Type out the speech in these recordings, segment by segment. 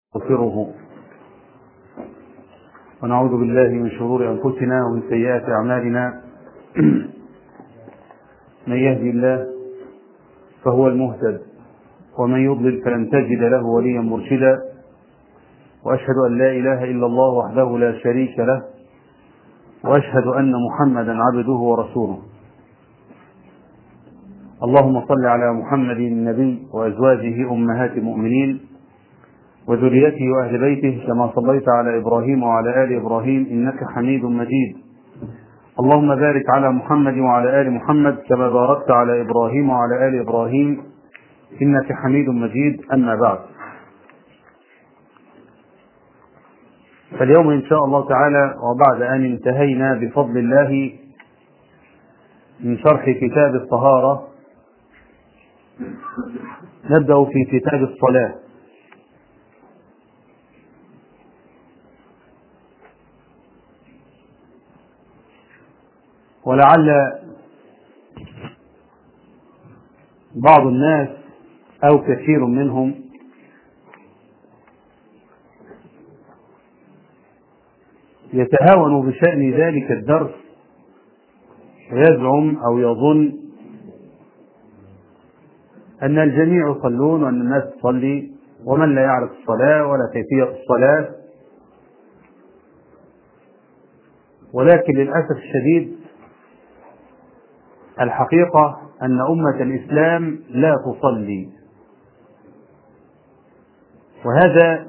نستغفره ونعوذ بالله من شرور أنفسنا ومن سيئات أعمالنا من يهدي الله فهو المهتد ومن يضلل فلن تجد له وليا مرشدا وأشهد أن لا إله إلا الله وحده لا شريك له وأشهد أن محمدا عبده ورسوله اللهم صل على محمد النبي وأزواجه أمهات المؤمنين وذريته وأهل بيته كما صليت على إبراهيم وعلى آل إبراهيم إنك حميد مجيد اللهم بارك على محمد وعلى آل محمد كما باركت على إبراهيم وعلى آل إبراهيم إنك حميد مجيد أما بعد فاليوم إن شاء الله تعالى وبعد أن انتهينا بفضل الله من شرح كتاب الطهارة نبدأ في كتاب الصلاة ولعل بعض الناس أو كثير منهم يتهاون بشأن ذلك الدرس ويزعم أو يظن أن الجميع يصلون وأن الناس تصلي ومن لا يعرف الصلاة ولا كيفية الصلاة ولكن للأسف الشديد الحقيقة أن أمة الإسلام لا تصلي وهذا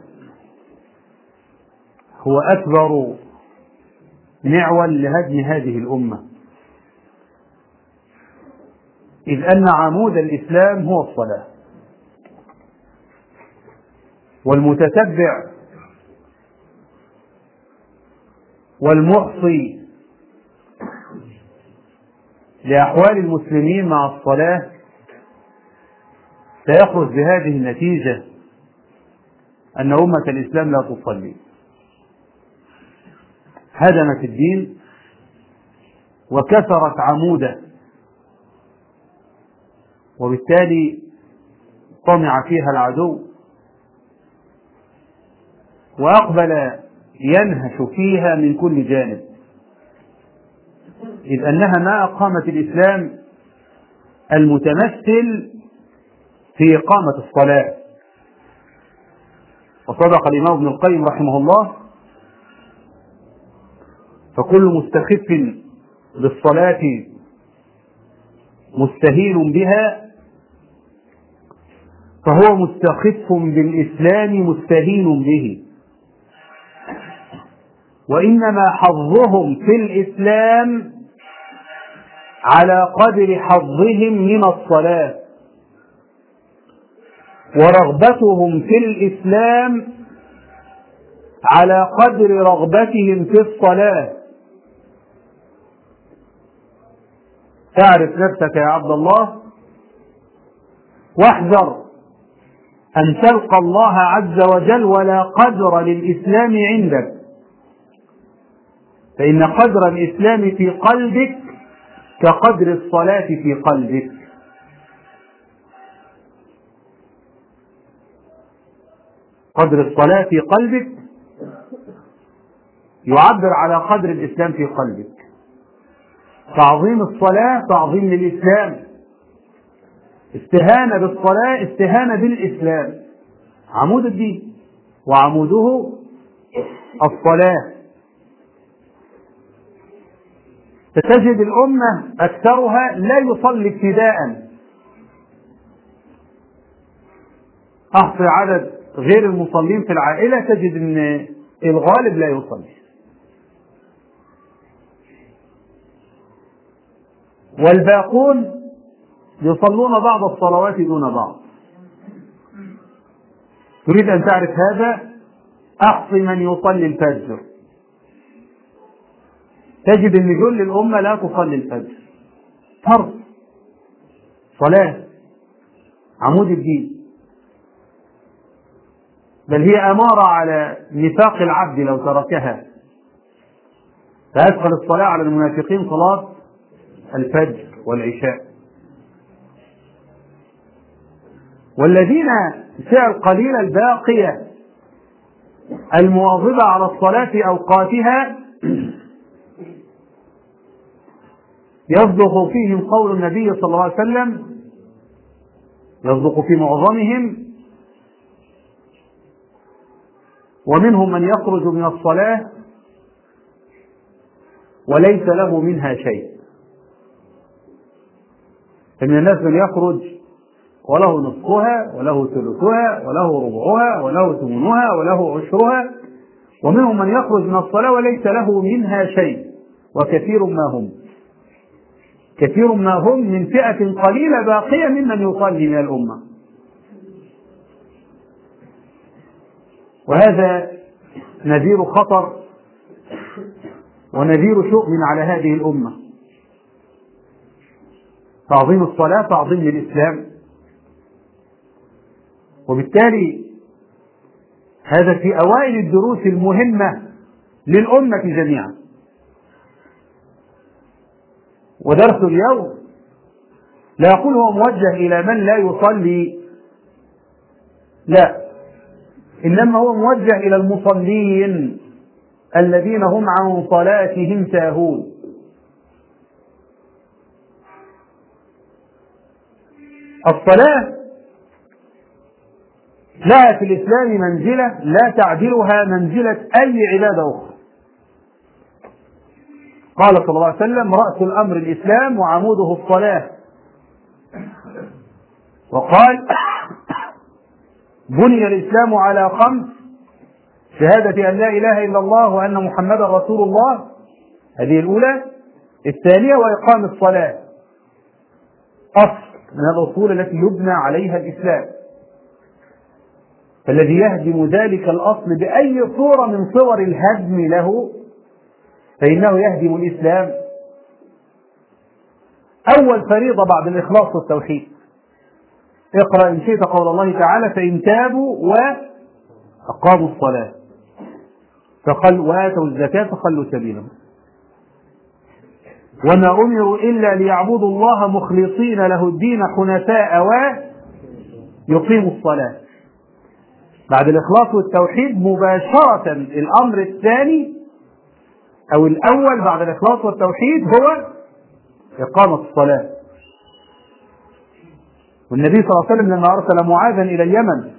هو أكبر معول لهدم هذه الأمة إذ أن عمود الإسلام هو الصلاة والمتتبع والمحصي لأحوال المسلمين مع الصلاة سيخرج بهذه النتيجة أن أمة الإسلام لا تصلي هدمت الدين وكسرت عموده وبالتالي طمع فيها العدو وأقبل ينهش فيها من كل جانب إذ أنها ما أقامت الإسلام المتمثل في إقامة الصلاة وصدق الإمام ابن القيم رحمه الله فكل مستخف بالصلاة مستهين بها فهو مستخف بالإسلام مستهين به وإنما حظهم في الإسلام على قدر حظهم من الصلاة ورغبتهم في الإسلام على قدر رغبتهم في الصلاة اعرف نفسك يا عبد الله واحذر أن تلقى الله عز وجل ولا قدر للإسلام عندك فإن قدر الإسلام في قلبك كقدر الصلاة في قلبك قدر الصلاة في قلبك يعبر على قدر الإسلام في قلبك تعظيم الصلاة تعظيم للإسلام استهانة بالصلاة استهانة بالإسلام عمود الدين وعموده الصلاة فتجد الأمة أكثرها لا يصلي ابتداء أحصي عدد غير المصلين في العائلة تجد أن الغالب لا يصلي والباقون يصلون بعض الصلوات دون بعض تريد أن تعرف هذا أحصي من يصلي الفجر تجد أن جل الأمة لا تصلي الفجر فرض صلاة عمود الدين بل هي أمارة على نفاق العبد لو تركها فأدخل الصلاة على المنافقين صلاة الفجر والعشاء والذين فئة القليلة الباقية المواظبة على الصلاة في أوقاتها يصدق فيهم قول النبي صلى الله عليه وسلم يصدق في معظمهم ومنهم من يخرج من الصلاة وليس له منها شيء فمن الناس من يخرج وله نصفها وله ثلثها وله ربعها وله ثمنها وله عشرها ومنهم من يخرج من الصلاة وليس له منها شيء وكثير ما هم كثير ما هم من فئة قليلة باقية ممن يصلي من الأمة وهذا نذير خطر ونذير شؤم على هذه الأمة تعظيم الصلاة تعظيم للإسلام وبالتالي هذا في أوائل الدروس المهمة للأمة جميعا ودرس اليوم لا يقول هو موجه إلى من لا يصلي لا إنما هو موجه إلى المصلين الذين هم عن صلاتهم ساهون الصلاة لها في الإسلام منزلة لا تعدلها منزلة أي عبادة أخرى قال صلى الله عليه وسلم رأس الأمر الإسلام وعموده الصلاة وقال بني الإسلام على خمس شهادة أن لا إله إلا الله وأن محمدا رسول الله هذه الأولى الثانية وإقام الصلاة أصل من الأصول التي يبنى عليها الإسلام فالذي يهدم ذلك الأصل بأي صورة من صور الهدم له فإنه يهدم الإسلام أول فريضة بعد الإخلاص والتوحيد اقرأ إن شئت قول الله تعالى فإن تابوا وأقاموا الصلاة فقال وآتوا الزكاة فخلوا سبيلهم وما أمروا إلا ليعبدوا الله مخلصين له الدين حنفاء ويقيموا الصلاة بعد الإخلاص والتوحيد مباشرة الأمر الثاني أو الأول بعد الإخلاص والتوحيد هو إقامة الصلاة والنبي صلى الله عليه وسلم لما أرسل معاذا إلى اليمن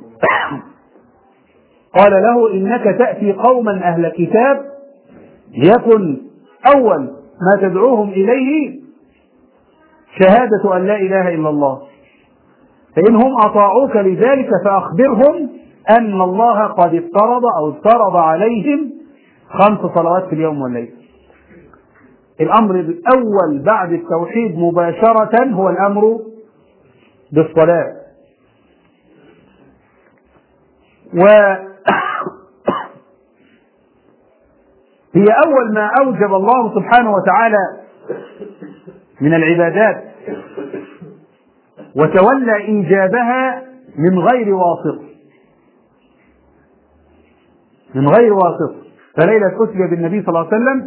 قال له إنك تأتي قوما أهل كتاب يكن أول ما تدعوهم إليه شهادة أن لا إله إلا الله فإنهم أطاعوك لذلك فأخبرهم أن الله قد افترض أو افترض عليهم خمس صلوات في اليوم والليل الأمر الأول بعد التوحيد مباشرة هو الأمر بالصلاة و هي أول ما أوجب الله سبحانه وتعالى من العبادات وتولى إيجابها من غير واسطة من غير واسطة فليلة أسري بالنبي صلى الله عليه وسلم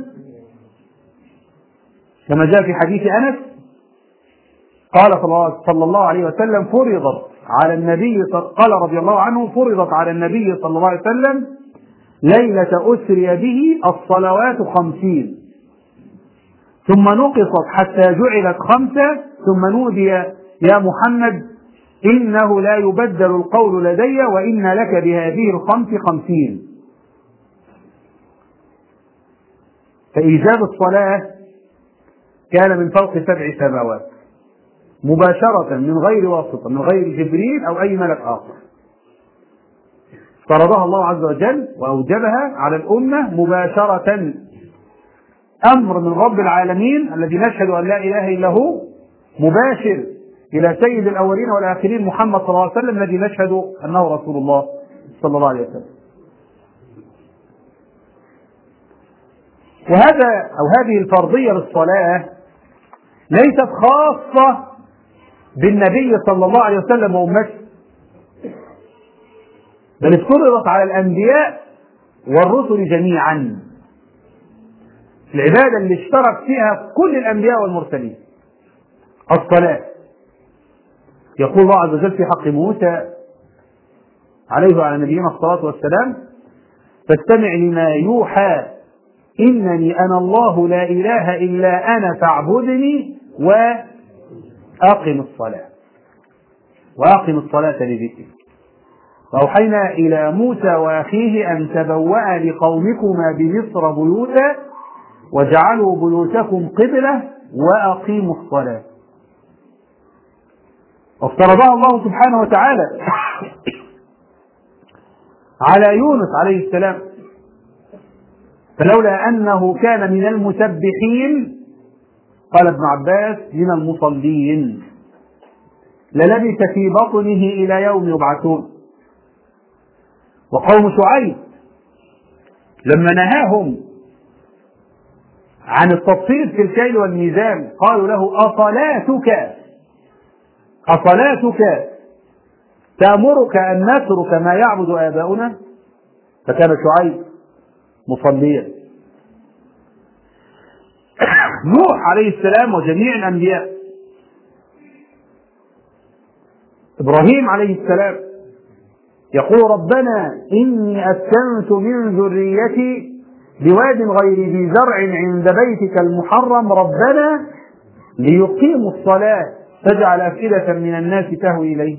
كما جاء في حديث أنس قال صلى الله عليه وسلم فرضت على النبي قال رضي الله عنه فرضت على النبي صلى الله عليه وسلم ليلة أسري به الصلوات خمسين ثم نقصت حتى جعلت خمسة ثم نودي يا محمد إنه لا يبدل القول لدي وإن لك بهذه الخمس خمسين فإيجاب الصلاة كان من فوق سبع سماوات مباشرة من غير واسطة من غير جبريل أو أي ملك آخر فرضها الله عز وجل وأوجبها على الأمة مباشرة أمر من رب العالمين الذي نشهد أن لا إله إلا هو مباشر إلى سيد الأولين والآخرين محمد صلى الله عليه وسلم الذي نشهد أنه رسول الله صلى الله عليه وسلم وهذا أو هذه الفرضية للصلاة ليست خاصة بالنبي صلى الله عليه وسلم وأمته بل افترضت على الأنبياء والرسل جميعا العبادة اللي اشترك فيها كل الأنبياء والمرسلين الصلاة يقول الله عز وجل في حق موسى عليه وعلى نبينا الصلاة والسلام فاستمع لما يوحى إنني أنا الله لا إله إلا أنا فاعبدني وأقم الصلاة وأقم الصلاة لذكري فأوحينا إلى موسى وأخيه أن تبوأ لقومكما بمصر بيوتا واجعلوا بيوتكم قبلة وأقيموا الصلاة وافترضها الله سبحانه وتعالى على يونس عليه السلام فلولا أنه كان من المسبحين قال ابن عباس من المصلين للبث في بطنه إلى يوم يبعثون وقوم شعيب لما نهاهم عن التطفيف في الكيل والميزان قالوا له أصلاتك أصلاتك تأمرك أن نترك ما يعبد آباؤنا فكان شعيب مصليا نوح عليه السلام وجميع الأنبياء إبراهيم عليه السلام يقول ربنا إني أسكنت من ذريتي بواد غير ذي زرع عند بيتك المحرم ربنا ليقيموا الصلاة فاجعل أفئدة من الناس تهوي إليه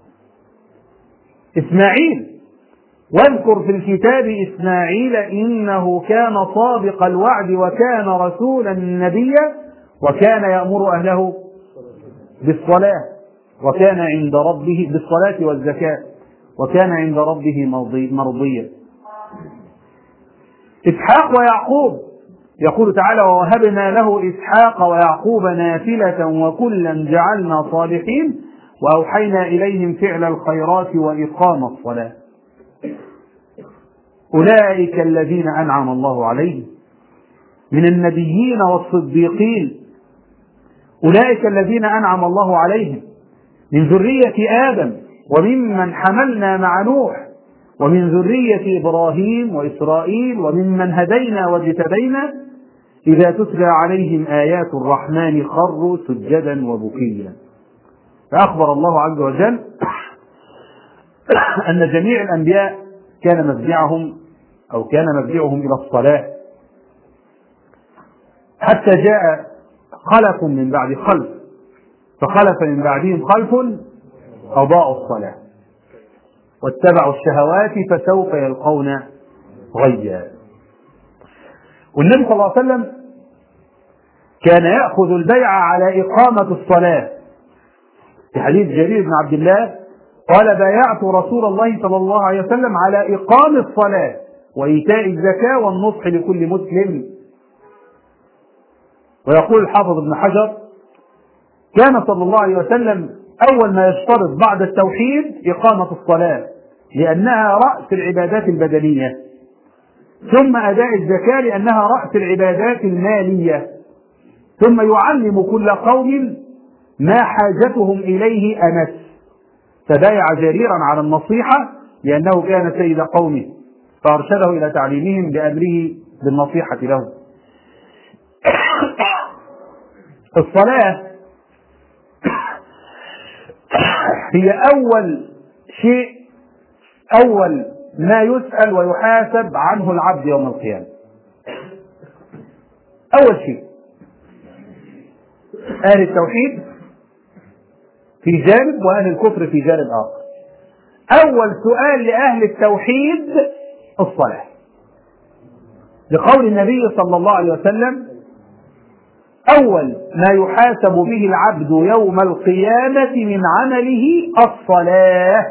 إسماعيل واذكر في الكتاب إسماعيل إنه كان صادق الوعد وكان رسولا نبيا وكان يأمر أهله بالصلاة وكان عند ربه بالصلاة والزكاة وكان عند ربه مرضيا إسحاق ويعقوب يقول تعالى ووهبنا له إسحاق ويعقوب نافلة وكلا جعلنا صالحين وأوحينا إليهم فعل الخيرات وإقام الصلاة أولئك الذين أنعم الله عليهم من النبيين والصديقين أولئك الذين أنعم الله عليهم من ذرية آدم وممن حملنا مع نوح ومن ذرية إبراهيم وإسرائيل وممن هدينا واجتبينا إذا تتلى عليهم آيات الرحمن خروا سجدا وبكيا فأخبر الله عز وجل أن جميع الأنبياء كان مفزعهم أو كان مفزعهم إلى الصلاة حتى جاء خلف من بعد خلف فخلف من بعدهم خلف أضاءوا الصلاة واتبعوا الشهوات فسوف يلقون غيا والنبي صلى الله عليه وسلم كان يأخذ البيع على إقامة الصلاة في حديث جرير بن عبد الله قال بايعت رسول الله صلى الله عليه وسلم على إقام الصلاة وإيتاء الزكاة والنصح لكل مسلم ويقول الحافظ ابن حجر كان صلى الله عليه وسلم أول ما يشترط بعد التوحيد إقامة الصلاة لأنها رأس العبادات البدنية ثم أداء الزكاة لأنها رأس العبادات المالية ثم يعلم كل قوم ما حاجتهم إليه أمس فبايع جريرا على النصيحة لأنه كان سيد قومه فأرشده إلى تعليمهم بأمره بالنصيحة له الصلاة هي أول شيء أول ما يسأل ويحاسب عنه العبد يوم القيامة أول شيء أهل التوحيد في جانب وأهل الكفر في جانب آخر أول سؤال لأهل التوحيد الصلاة لقول النبي صلى الله عليه وسلم أول ما يحاسب به العبد يوم القيامة من عمله الصلاة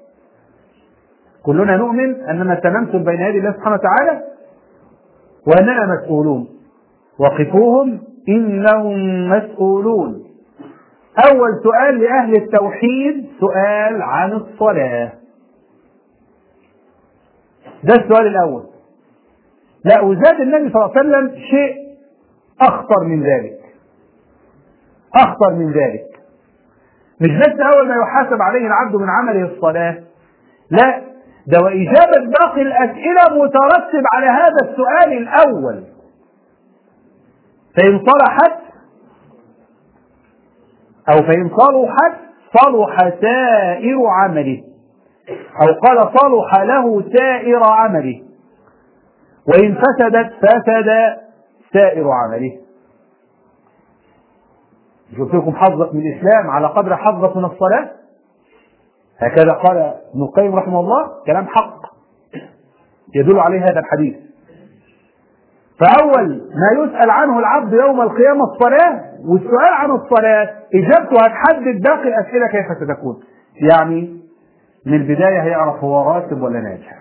كلنا نؤمن أننا سنمثل بين يدي الله سبحانه وتعالى وأننا مسؤولون وقفوهم إنهم مسؤولون أول سؤال لأهل التوحيد سؤال عن الصلاة ده السؤال الأول لا وزاد النبي صلى الله عليه وسلم شيء أخطر من ذلك أخطر من ذلك مش بس أول ما يحاسب عليه العبد من عمله الصلاة لا ده وإجابة باقي الأسئلة مترتب على هذا السؤال الأول فإن صلحت أو فإن صلحت صلح سائر عمله أو قال صلح له سائر عمله وإن فسدت فسد سائر عمله قلت لكم حظك من الإسلام على قدر حظك من الصلاة هكذا قال ابن القيم رحمه الله كلام حق يدل عليه هذا الحديث فأول ما يسأل عنه العبد يوم القيامة الصلاة والسؤال عن الصلاة إجابته هتحدد باقي الأسئلة كيف ستكون يعني من البداية هيعرف هو راتب ولا ناجح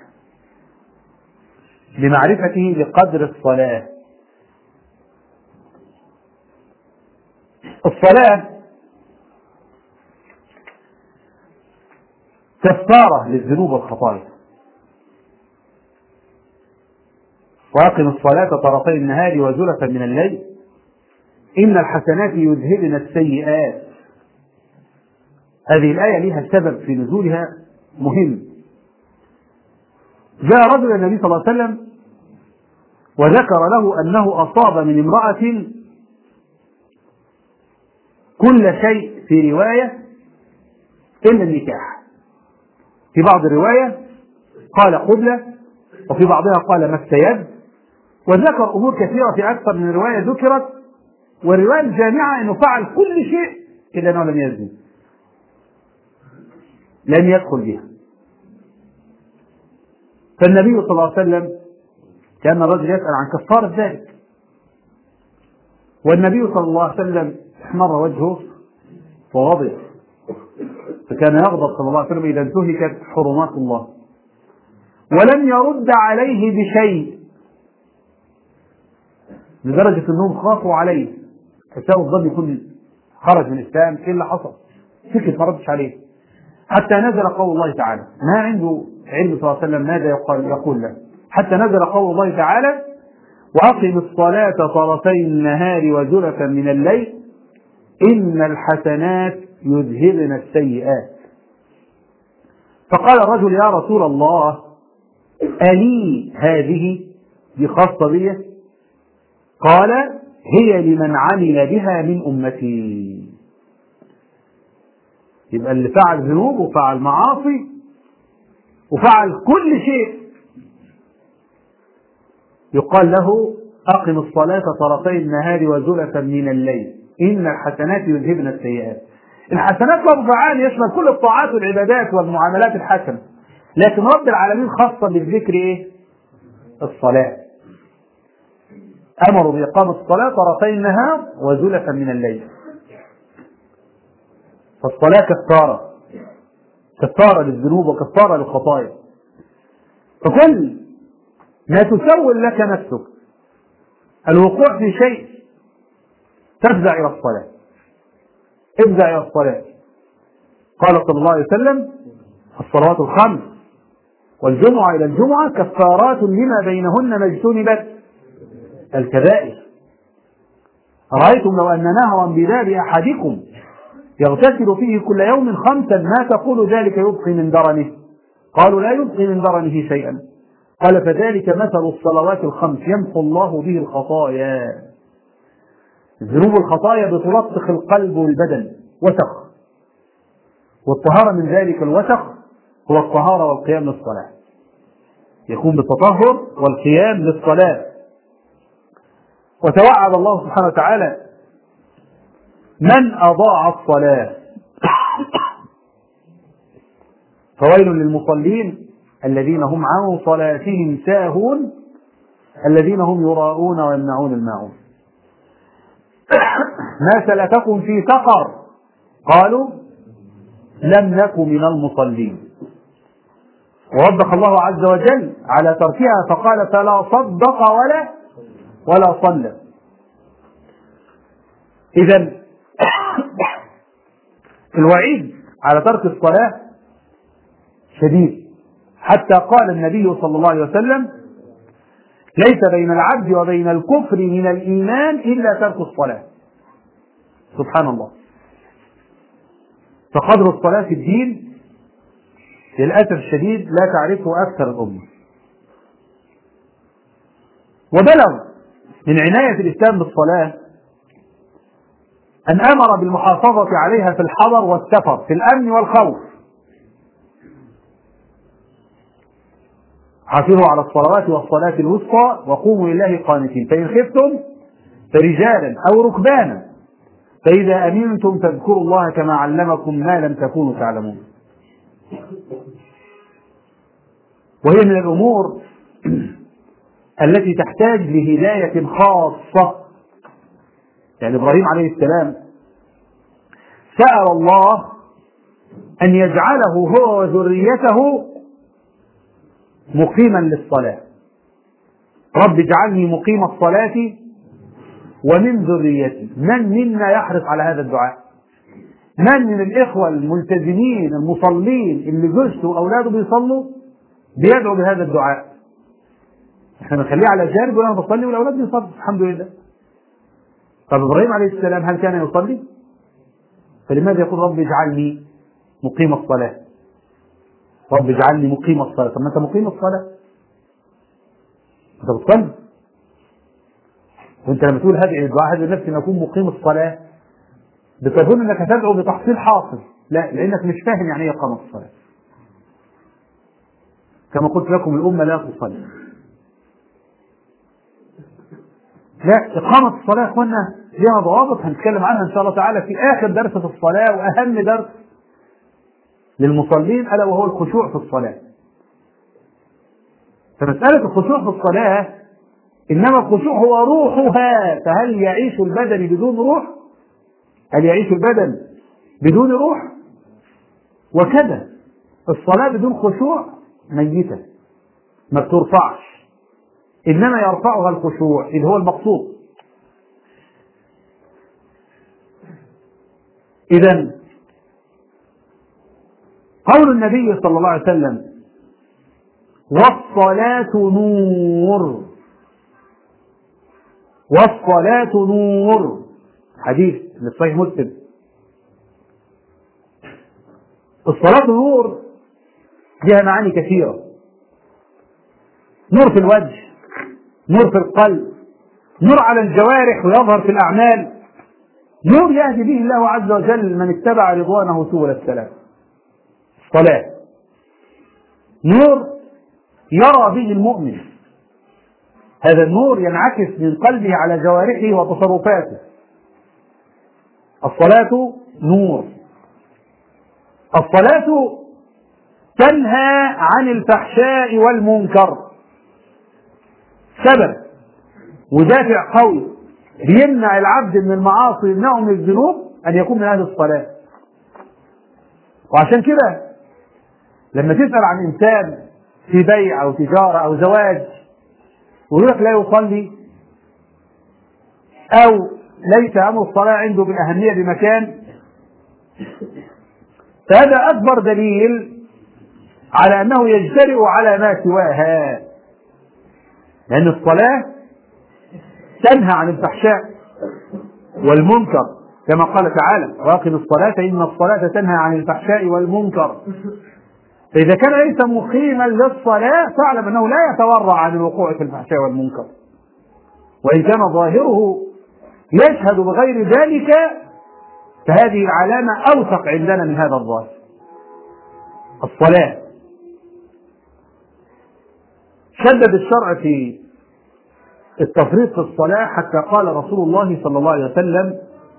بمعرفته لقدر الصلاة الصلاة كفارة للذنوب والخطايا وأقم الصلاة طرفي النهار وزلفا من الليل إن الحسنات يذهبن السيئات هذه الآية لها سبب في نزولها مهم جاء رجل النبي صلى الله عليه وسلم وذكر له أنه أصاب من امرأة كل شيء في رواية إلا النكاح في بعض الرواية قال قبلة وفي بعضها قال مس يد وذكر أمور كثيرة في أكثر من رواية ذكرت والرواية الجامعة أنه فعل كل شيء إلا أنه لم يزني لم يدخل بها فالنبي صلى الله عليه وسلم كان الرجل يسأل عن كفارة ذلك والنبي صلى الله عليه وسلم احمر وجهه وغضب فكان يغضب صلى الله عليه وسلم إذا انتهكت حرمات الله ولم يرد عليه بشيء لدرجة أنهم خافوا عليه حساب الظن يكون خرج من الإسلام إيه اللي حصل؟ سكت ما ردش عليه حتى نزل قول الله تعالى ما عنده علم صلى الله عليه وسلم ماذا يقول, يقول له حتى نزل قول الله تعالى وأقم الصلاة طرفي النهار وزلفا من الليل إن الحسنات يذهبن السيئات فقال الرجل يا رسول الله ألي هذه دي خاصة بي قال هي لمن عمل بها من أمتي يبقى اللي فعل ذنوب وفعل معاصي وفعل كل شيء يقال له أقم الصلاة طرفي النهار وزلفا من الليل إن الحسنات يذهبن السيئات الحسنات لفظ عام يشمل كل الطاعات والعبادات والمعاملات الحسنة لكن رب العالمين خاصة بالذكر إيه؟ الصلاة أمروا بإقامة الصلاة طرفي النهار وزلفا من الليل فالصلاة كفارة كفارة للذنوب وكفارة للخطايا فكل ما تسول لك نفسك الوقوع في شيء تفزع إلى الصلاة افزع إلى الصلاة قال صلى الله عليه وسلم الصلوات الخمس والجمعة إلى الجمعة كفارات لما بينهن ما اجتنبت الكبائر أرأيتم لو أن نهرا بباب أحدكم يغتسل فيه كل يوم خمسا ما تقول ذلك يبقي من درنه قالوا لا يبقي من درنه شيئا قال فذلك مثل الصلوات الخمس يمحو الله به الخطايا ذنوب الخطايا بتلطخ القلب والبدن وسخ والطهارة من ذلك الوسخ هو الطهارة والقيام للصلاة يكون بالتطهر والقيام للصلاة وتوعد الله سبحانه وتعالى من أضاع الصلاة فويل للمصلين الذين هم عن صلاتهم ساهون الذين هم يراءون ويمنعون الماعون ما سلككم في سقر قالوا لم نك من المصلين ووبخ الله عز وجل على تركها فقال فلا صدق ولا ولا صلى اذا الوعيد على ترك الصلاه شديد حتى قال النبي صلى الله عليه وسلم ليس بين العبد وبين الكفر من الإيمان إلا ترك الصلاة سبحان الله فقدر الصلاة في الدين للأسف الشديد لا تعرفه أكثر الأمة وبلغ من عناية الإسلام بالصلاة أن أمر بالمحافظة عليها في الحضر والسفر في الأمن والخوف حافظوا على الصلوات والصلاة الوسطى وقوموا لله قانتين فإن خفتم فرجالا أو ركبانا فإذا أمنتم فاذكروا الله كما علمكم ما لم تكونوا تعلمون وهي من الأمور التي تحتاج لهداية خاصة يعني إبراهيم عليه السلام سأل الله أن يجعله هو وذريته مقيما للصلاة رب اجعلني مقيم الصلاة ومن ذريتي من منا يحرص على هذا الدعاء من من الإخوة الملتزمين المصلين اللي زوجته وأولاده بيصلوا بيدعوا بهذا الدعاء احنا بنخليه على جانب وانا بصلي والاولاد بيصلوا الحمد لله طب ابراهيم عليه السلام هل كان يصلي؟ فلماذا يقول رب اجعلني مقيم الصلاة؟ رب اجعلني مقيم الصلاة، طب ما انت مقيم الصلاة؟ انت بتصلي وانت لما تقول هذه الدعاء هذه نفسي ان اكون مقيم الصلاة بتظن انك هتدعو بتحصيل حاصل، لا لانك مش فاهم يعني ايه اقامة الصلاة. كما قلت لكم الأمة لا تصلي لا إقامة الصلاة يا إخوانا ليها ضوابط هنتكلم عنها إن شاء الله تعالى في آخر درس في الصلاة وأهم درس للمصلين ألا وهو الخشوع في الصلاة فمسألة الخشوع في الصلاة إنما الخشوع هو روحها فهل يعيش البدن بدون روح؟ هل يعيش البدن بدون روح؟ وكذا الصلاة بدون خشوع ميتة ما بترفعش إنما يرفعها الخشوع اللي هو المقصود إذا قول النبي صلى الله عليه وسلم والصلاة نور والصلاة نور حديث للصحيح مسلم الصلاة نور لها معاني كثيرة نور في الوجه نور في القلب نور على الجوارح ويظهر في الأعمال نور يهدي به الله عز وجل من اتبع رضوانه سبل السلام صلاة نور يرى به المؤمن هذا النور ينعكس من قلبه على جوارحه وتصرفاته الصلاة نور الصلاة تنهى عن الفحشاء والمنكر سبب ودافع قوي بيمنع العبد من المعاصي ويمنعه من الذنوب ان يكون من اهل الصلاه وعشان كده لما تسال عن انسان في بيع او تجاره او زواج ويقول لك لا يصلي او ليس امر الصلاه عنده بالاهميه بمكان فهذا اكبر دليل على انه يجترئ على ما سواها لان الصلاه تنهى عن الفحشاء والمنكر كما قال تعالى واقم الصلاه ان الصلاه تنهى عن الفحشاء والمنكر فاذا كان ليس مقيما للصلاه فاعلم انه لا يتورع عن الوقوع في الفحشاء والمنكر وان كان ظاهره يشهد بغير ذلك فهذه العلامه اوثق عندنا من هذا الظاهر الصلاه شدد الشرع في التفريط في الصلاة حتى قال رسول الله صلى الله عليه وسلم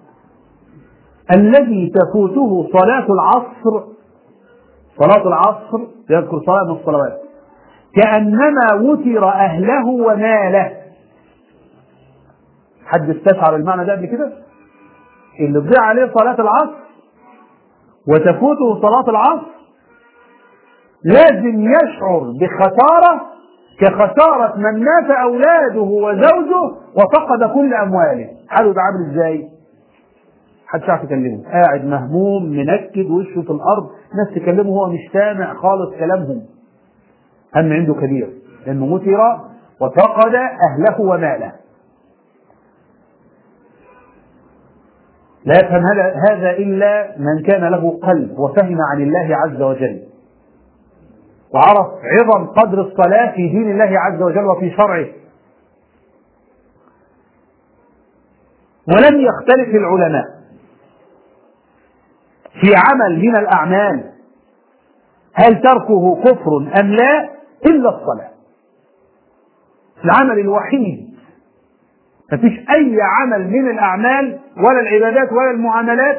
الذي تفوته صلاة العصر صلاة العصر يذكر صلاة من الصلوات كأنما وتر أهله وماله حد استشعر المعنى ده قبل كده اللي تضيع عليه صلاة العصر وتفوته صلاة العصر لازم يشعر بخسارة كخسارة من مات أولاده وزوجه وفقد كل أمواله حاله يبقى عامل إزاي؟ محدش عارف يكلمه قاعد مهموم منكد وشه في الأرض ناس تكلمه هو مش سامع خالص كلامهم هم عنده كبير لأنه متر وفقد أهله وماله لا يفهم هذا إلا من كان له قلب وفهم عن الله عز وجل وعرف عظم قدر الصلاة في دين الله عز وجل وفي شرعه ولم يختلف العلماء في عمل من الأعمال هل تركه كفر أم لا إلا الصلاة العمل الوحيد مفيش أي عمل من الأعمال ولا العبادات ولا المعاملات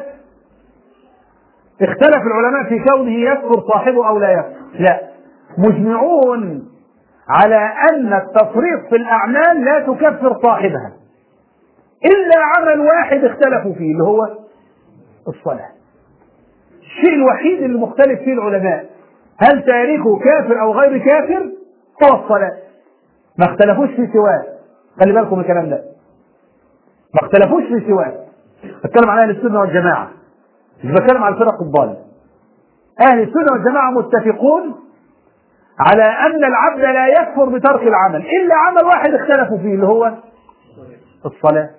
اختلف العلماء في كونه يكفر صاحبه أو لا يكفر لا مجمعون على أن التفريط في الأعمال لا تكفر صاحبها إلا عمل واحد اختلفوا فيه اللي هو الصلاة الشيء الوحيد اللي مختلف فيه العلماء هل تاركه كافر أو غير كافر هو الصلاة ما اختلفوش في سواه خلي بالكم من الكلام ده ما اختلفوش في سواه بتكلم عن أهل السنة والجماعة مش بتكلم عن الفرق الضالة أهل السنة والجماعة متفقون على أن العبد لا يكفر بترك العمل إلا عمل واحد اختلفوا فيه اللي هو الصلاة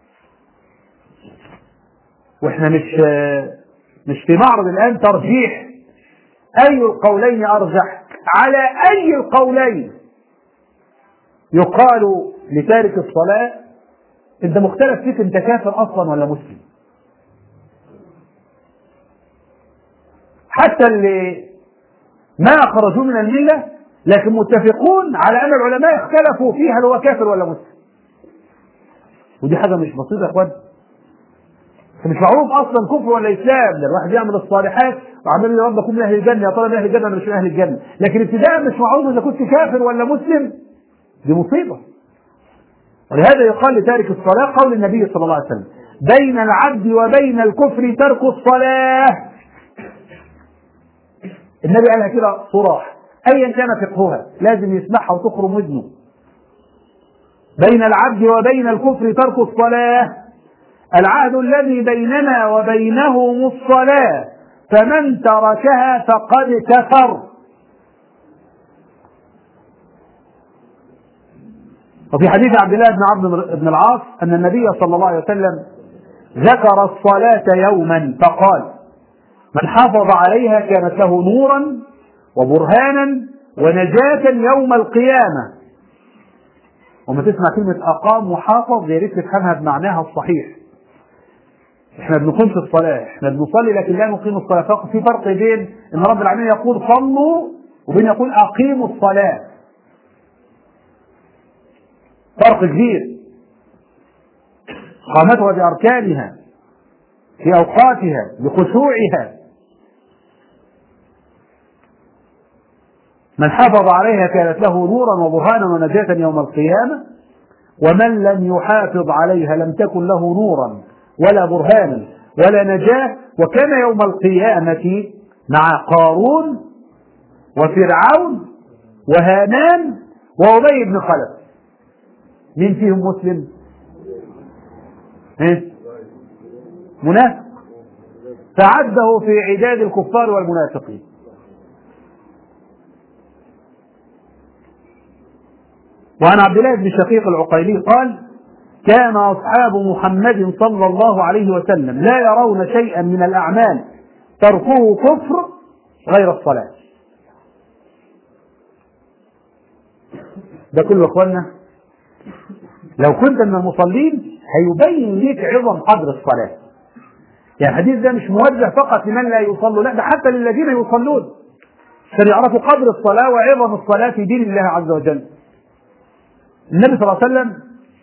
واحنا مش مش في معرض الآن ترجيح أي القولين أرجح على أي القولين يقال لتارك الصلاة أنت مختلف فيك أنت كافر أصلا ولا مسلم حتى اللي ما خرجوا من الملة لكن متفقون على أن العلماء اختلفوا فيه هل هو كافر ولا مسلم ودي حاجة مش بسيطة يا اخوان مش معروف اصلا كفر ولا اسلام ده الواحد يعمل الصالحات وعمال يا رب اكون من اهل الجنه يا ترى من اهل الجنه ولا مش من اهل الجنه لكن ابتداء مش معروف اذا كنت كافر ولا مسلم دي مصيبه ولهذا يقال لتارك الصلاه قول النبي صلى الله عليه وسلم بين العبد وبين الكفر ترك الصلاه النبي قالها كده صراح ايا كان فقهها لازم يسمعها وتخرم ودنه بين العبد وبين الكفر ترك الصلاه العهد الذي بيننا وبينهم الصلاة فمن تركها فقد كفر وفي حديث عبد الله بن عبد بن العاص أن النبي صلى الله عليه وسلم ذكر الصلاة يوما فقال من حافظ عليها كانت له نورا وبرهانا ونجاة يوم القيامة وما تسمع كلمة أقام وحافظ يا ريت تفهمها بمعناها الصحيح احنا بنقيم في الصلاة احنا بنصلي لكن لا نقيم الصلاة فقط في فرق بين ان رب العالمين يقول صلوا وبين يقول اقيموا الصلاة فرق كبير قامتها بأركانها في أوقاتها بخشوعها من حافظ عليها كانت له نورا وبرهانا ونجاة يوم القيامة ومن لم يحافظ عليها لم تكن له نورا ولا برهانا ولا نجاة وكان يوم القيامة مع قارون وفرعون وهامان وأبي بن خلف مين فيهم مسلم؟ إيه؟ منافق فعده في عداد الكفار والمنافقين وعن عبد الله بن شقيق العقيلي قال كان أصحاب محمد صلى الله عليه وسلم لا يرون شيئا من الأعمال تركه كفر غير الصلاة ده كله اخوانا لو كنت من المصلين هيبين ليك عظم قدر الصلاة يعني الحديث ده مش موجه فقط لمن لا يصلوا لا ده حتى للذين يصلون عشان يعرفوا قدر الصلاة وعظم الصلاة في دين الله عز وجل النبي صلى الله عليه وسلم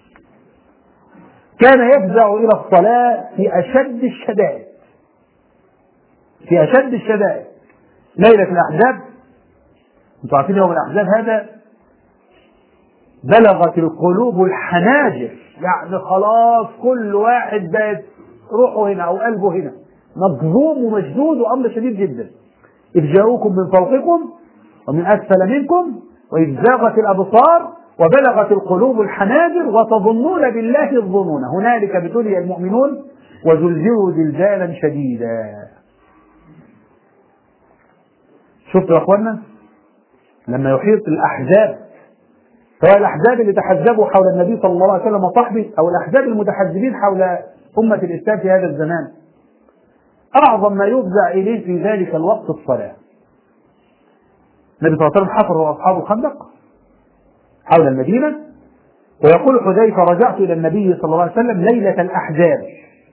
كان يفزع إلى الصلاة في أشد الشدائد في أشد الشدائد ليلة الأحزاب أنتم عارفين يوم الأحزاب هذا بلغت القلوب الحناجر يعني خلاص كل واحد بقت روحه هنا أو قلبه هنا مجذوم ومشدود وأمر شديد جدا إذ جاءوكم من فوقكم ومن أسفل منكم وإذ زاغت الأبصار وبلغت القلوب الحناجر وتظنون بالله الظنون هنالك ابتلي المؤمنون وزلزلوا زلزالا شديدا شفتوا يا اخوانا لما يحيط الاحزاب سواء الاحزاب اللي تحزبوا حول النبي صلى الله عليه وسلم وصحبه او الاحزاب المتحزبين حول امه الاسلام في هذا الزمان اعظم ما يفزع اليه في ذلك الوقت الصلاه النبي صلى الله عليه وسلم حفر واصحابه الخندق حول المدينة ويقول حذيفة رجعت إلى النبي صلى الله عليه وسلم ليلة الأحزاب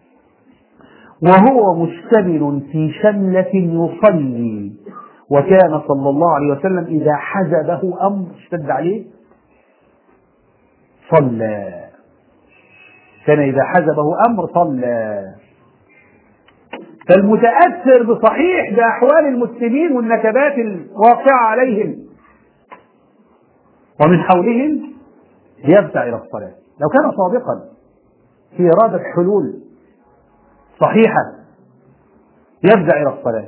وهو مشتمل في شملة يصلي وكان صلى الله عليه وسلم إذا حزبه أمر اشتد عليه صلى كان إذا حزبه أمر صلى فالمتأثر بصحيح بأحوال المسلمين والنكبات الواقعة عليهم ومن حولهم يبدأ إلى الصلاة لو كان صادقا في إرادة حلول صحيحة يبدأ إلى الصلاة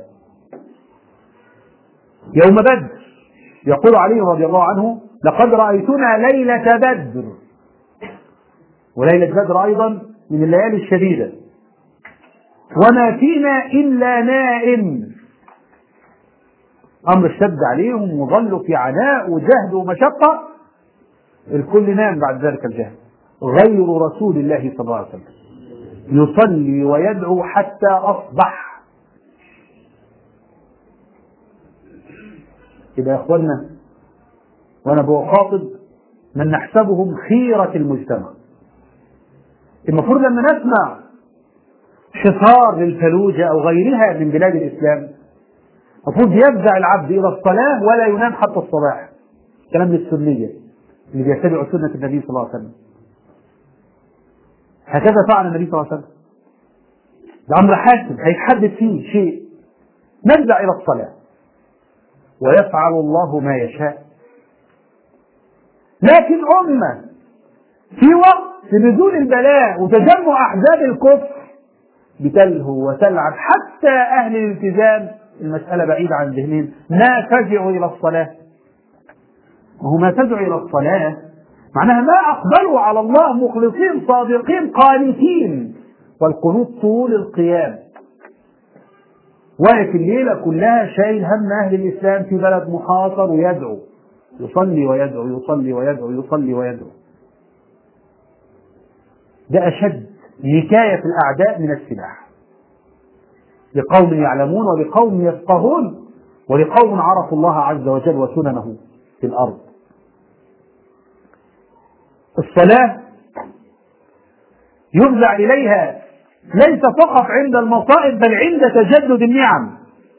يوم بدر يقول علي رضي الله عنه لقد رأيتنا ليلة بدر وليلة بدر أيضا من الليالي الشديدة وما فينا إلا نائم أمر اشتد عليهم وظلوا في عناء وجهد ومشقة الكل نام بعد ذلك الجهد غير رسول الله صلى الله عليه وسلم يصلي ويدعو حتى أصبح يبقى يا اخوانا وانا بخاطب من نحسبهم خيرة المجتمع المفروض لما نسمع حصار للفلوجة او غيرها من بلاد الاسلام المفروض يفزع العبد الى الصلاة ولا ينام حتى الصباح كلام للسنية اللي بيتبعوا سنة النبي صلى الله عليه وسلم هكذا فعل النبي صلى الله عليه وسلم ده امر حاسم هيتحدد فيه شيء نفزع الى الصلاه ويفعل الله ما يشاء لكن أمة في وقت نزول البلاء وتجمع أحزاب الكفر بتلهو وتلعب حتى أهل الالتزام المسألة بعيدة عن ذهنهم ما فزعوا إلى الصلاة وهو ما فزعوا إلى الصلاة معناها ما أقبلوا على الله مخلصين صادقين قانتين والقنوط طول القيام واقف الليلة كلها شايل هم أهل الإسلام في بلد محاصر ويدعو يصلي ويدعو يصلي ويدعو يصلي ويدعو ده أشد نكاية في الأعداء من السلاح لقوم يعلمون ولقوم يفقهون ولقوم عرفوا الله عز وجل وسننه في الأرض الصلاة يفزع إليها ليس فقط عند المصائب بل عند تجدد النعم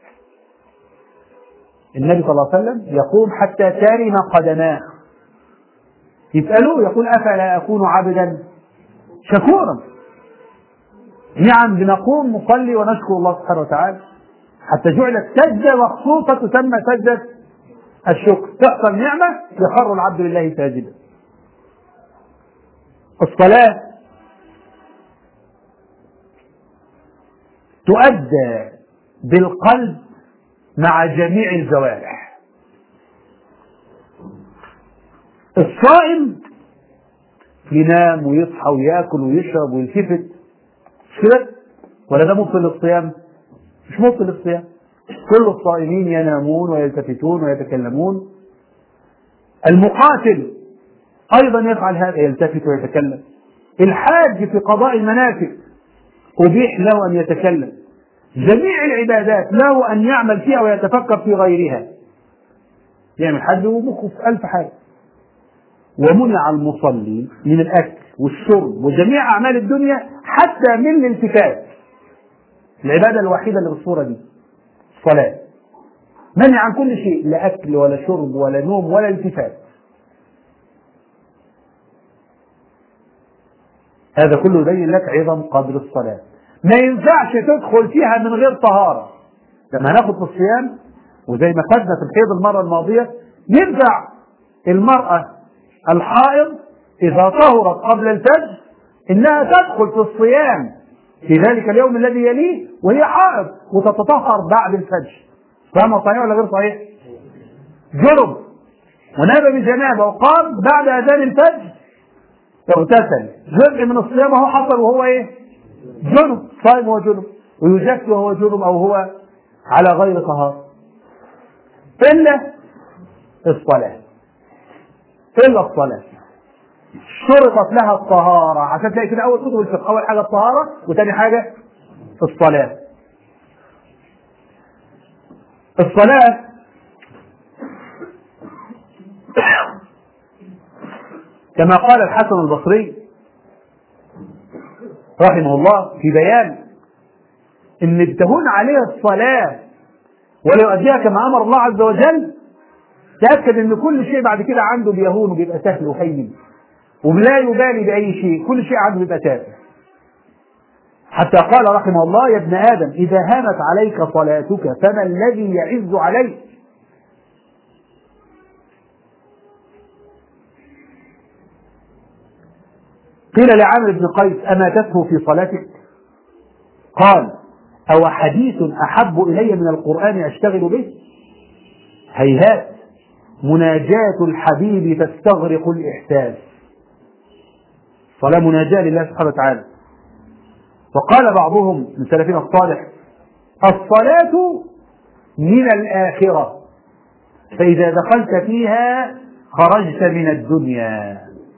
النبي صلى الله عليه وسلم يقوم حتى ترم قدماه يسألوه يقول أفلا أكون عبدا شكورا نعم بنقوم نصلي ونشكر الله سبحانه وتعالى حتى جعلت سجدة مخصوصة تسمى سجدة الشكر تحصل نعمة يخر العبد لله ساجدا الصلاة تؤدى بالقلب مع جميع الجوارح الصائم ينام ويصحى وياكل ويشرب ويلتفت مش كده ولا ده مبطل للصيام مش مبطل للصيام كل الصائمين ينامون ويلتفتون ويتكلمون المقاتل ايضا يفعل هذا يلتفت ويتكلم الحاج في قضاء المناسك أبيح له أن يتكلم جميع العبادات له أن يعمل فيها ويتفكر في غيرها يعمل حج ومخه في ألف حاجة ومنع المصلي من الأكل والشرب وجميع أعمال الدنيا حتى من الالتفات العبادة الوحيدة اللي بالصورة دي الصلاة منع عن كل شيء لا أكل ولا شرب ولا نوم ولا التفات هذا كله يبين لك عظم قدر الصلاة ما ينفعش تدخل فيها من غير طهارة لما هناخد في الصيام وزي ما خدنا في الحيض المرة الماضية ينفع المرأة الحائض إذا طهرت قبل الفجر إنها تدخل في الصيام في ذلك اليوم الذي يليه وهي حائض وتتطهر بعد الفجر فاهمة صحيح ولا غير صحيح؟ جرب ونام بجنابة وقام بعد أذان الفجر اغتسل جزء من الصيام هو حصل وهو ايه؟ جنب صائم وهو جنب ويزكي وهو جنب او هو على غير طهارة إلا الصلاة إلا الصلاة شرطت لها الطهارة عشان تلاقي كده أول كتب الفقه أول حاجة الطهارة وتاني حاجة الصلاة الصلاة كما قال الحسن البصري رحمه الله في بيان ان تهون عليها الصلاة ولا يؤديها كما امر الله عز وجل تأكد ان كل شيء بعد كده عنده بيهون وبيبقى سهل وهين ولا يبالي بأي شيء كل شيء عنده يبقى تافه حتى قال رحمه الله يا ابن آدم إذا هانت عليك صلاتك فما الذي يعز عليك قيل لعامر بن قيس أما تسهو في صلاتك قال أو حديث أحب إلي من القرآن أشتغل به هيهات مناجاة الحبيب تستغرق الإحساس صلاة مناجاة لله سبحانه وتعالى وقال بعضهم من سلفنا الصالح الصلاة من الآخرة فإذا دخلت فيها خرجت من الدنيا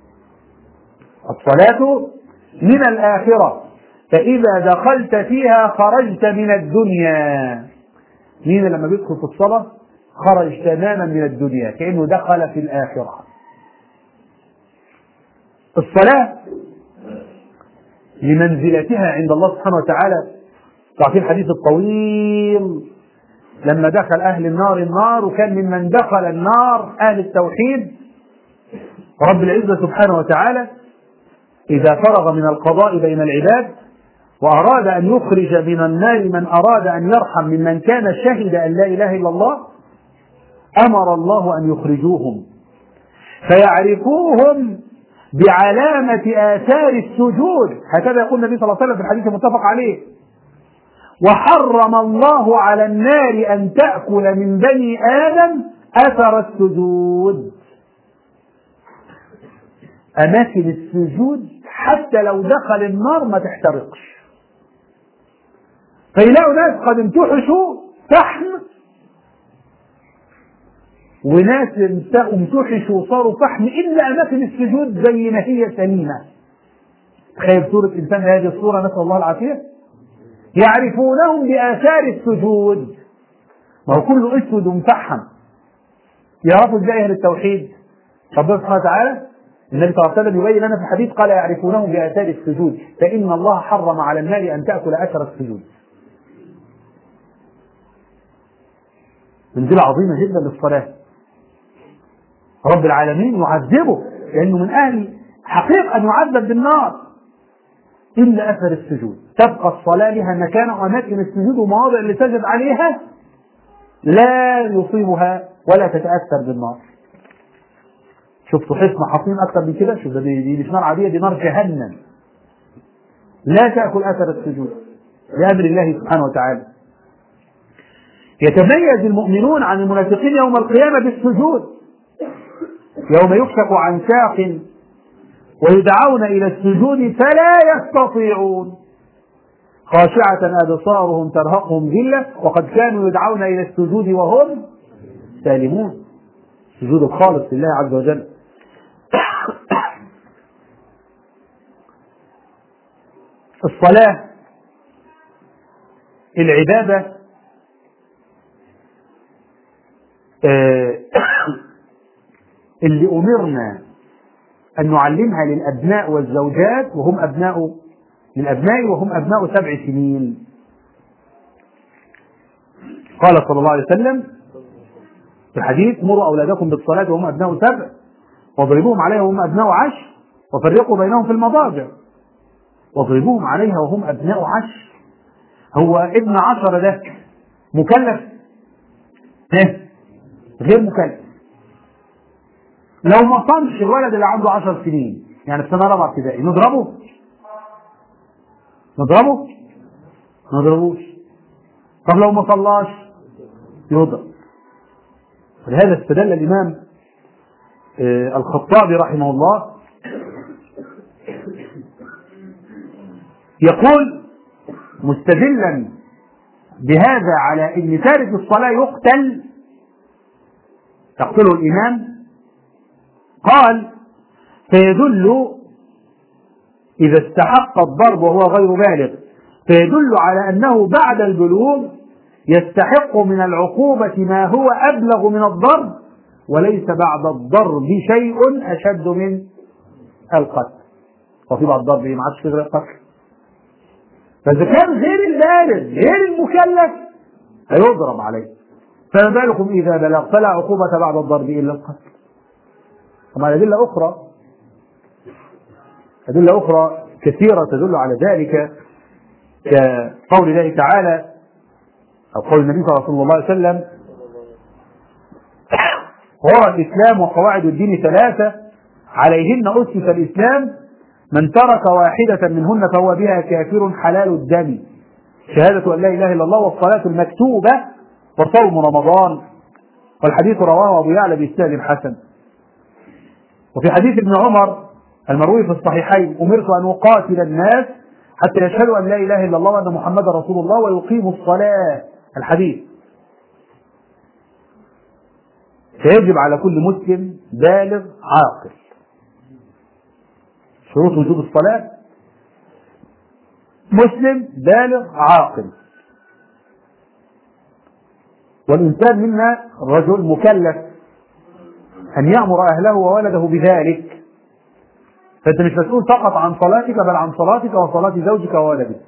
الصلاة من الآخرة فإذا دخلت فيها خرجت من الدنيا مين لما بيدخل في الصلاة خرج تماما من الدنيا كأنه دخل في الآخرة الصلاة لمنزلتها عند الله سبحانه وتعالى تعطي الحديث الطويل لما دخل أهل النار النار وكان ممن دخل النار أهل التوحيد رب العزة سبحانه وتعالى إذا فرغ من القضاء بين العباد وأراد أن يخرج من النار من أراد أن يرحم ممن كان شهد أن لا إله إلا الله أمر الله أن يخرجوهم فيعرفوهم بعلامة آثار السجود هكذا يقول النبي صلى الله عليه وسلم في الحديث المتفق عليه وحرم الله على النار أن تأكل من بني آدم أثر السجود أماكن السجود حتى لو دخل النار ما تحترقش فيلاقوا ناس قد امتحشوا فحم وناس امتحشوا وصاروا فحم إلا أماكن السجود زي ما هي سليمة تخيل صورة إنسان هذه الصورة نسأل الله العافية يعرفونهم بآثار السجود ما هو كله أسود ومفحم يعرفوا ازاي أهل التوحيد ربنا سبحانه وتعالى النبي صلى الله عليه وسلم يبين لنا في الحديث قال يعرفونهم بآثار السجود فإن الله حرم على النار أن تأكل أثر السجود منزلة عظيمة جدا للصلاة رب العالمين يعذبه لأنه من أهل حقيق أن يعذب بالنار إلا أثر السجود تبقى الصلاة لها مكان وأماكن السجود ومواضع اللي سجد عليها لا يصيبها ولا تتأثر بالنار شفتوا حصن حصين أكثر من كده شوف دي, دي مش نار عادية دي نار جهنم لا تأكل أثر السجود بأمر الله سبحانه وتعالى يتميز المؤمنون عن المنافقين يوم القيامة بالسجود يوم يكشف عن ساق ويدعون إلى السجود فلا يستطيعون خاشعة أبصارهم ترهقهم ذلة وقد كانوا يدعون إلى السجود وهم سالمون سجود الخالص لله عز وجل الصلاة العبادة اللي أمرنا أن نعلمها للأبناء والزوجات وهم أبناء للأبناء وهم أبناء سبع سنين قال صلى الله عليه وسلم في الحديث مروا أولادكم بالصلاة وهم أبناء سبع واضربوهم عليها وهم أبناء عشر وفرقوا بينهم في المضاجع واضربوهم عليها وهم أبناء عشر هو ابن عشر ده مكلف إيه؟ غير مكلف لو ما صامش الولد اللي عنده عشر سنين يعني في سنة رابعة ابتدائي نضربه؟ نضربه؟ ما نضربوش طب لو ما صلاش يضرب ولهذا استدل الإمام الخطابي رحمه الله يقول مستدلا بهذا على ان تارك الصلاه يقتل تقتله الامام قال فيدل اذا استحق الضرب وهو غير بالغ فيدل على انه بعد البلوغ يستحق من العقوبه ما هو ابلغ من الضرب وليس بعد الضرب شيء اشد من القتل وفي بعد الضرب ما عادش غير القتل فإذا كان غير البالغ غير المكلف هيضرب عليه فما بالكم إذا بلغ فلا عقوبة بعد الضرب إلا القتل طبعا أدلة أخرى أدلة أخرى كثيرة تدل على ذلك كقول الله تعالى أو قول النبي صلى الله عليه وسلم هو الإسلام وقواعد الدين ثلاثة عليهن أسس الإسلام من ترك واحدة منهن فهو بها كافر حلال الدم شهادة أن لا إله إلا الله والصلاة المكتوبة وصوم رمضان والحديث رواه أبو يعلى بإسناد حسن وفي حديث ابن عمر المروي في الصحيحين أمرت أن أقاتل الناس حتى يشهدوا أن لا إله إلا الله وأن محمدا رسول الله ويقيموا الصلاة الحديث فيجب على كل مسلم بالغ عاقل شروط وجوب الصلاة مسلم بالغ عاقل والإنسان منا رجل مكلف أن يأمر أهله وولده بذلك فأنت مش مسؤول فقط عن صلاتك بل عن صلاتك وصلاة زوجك وولدك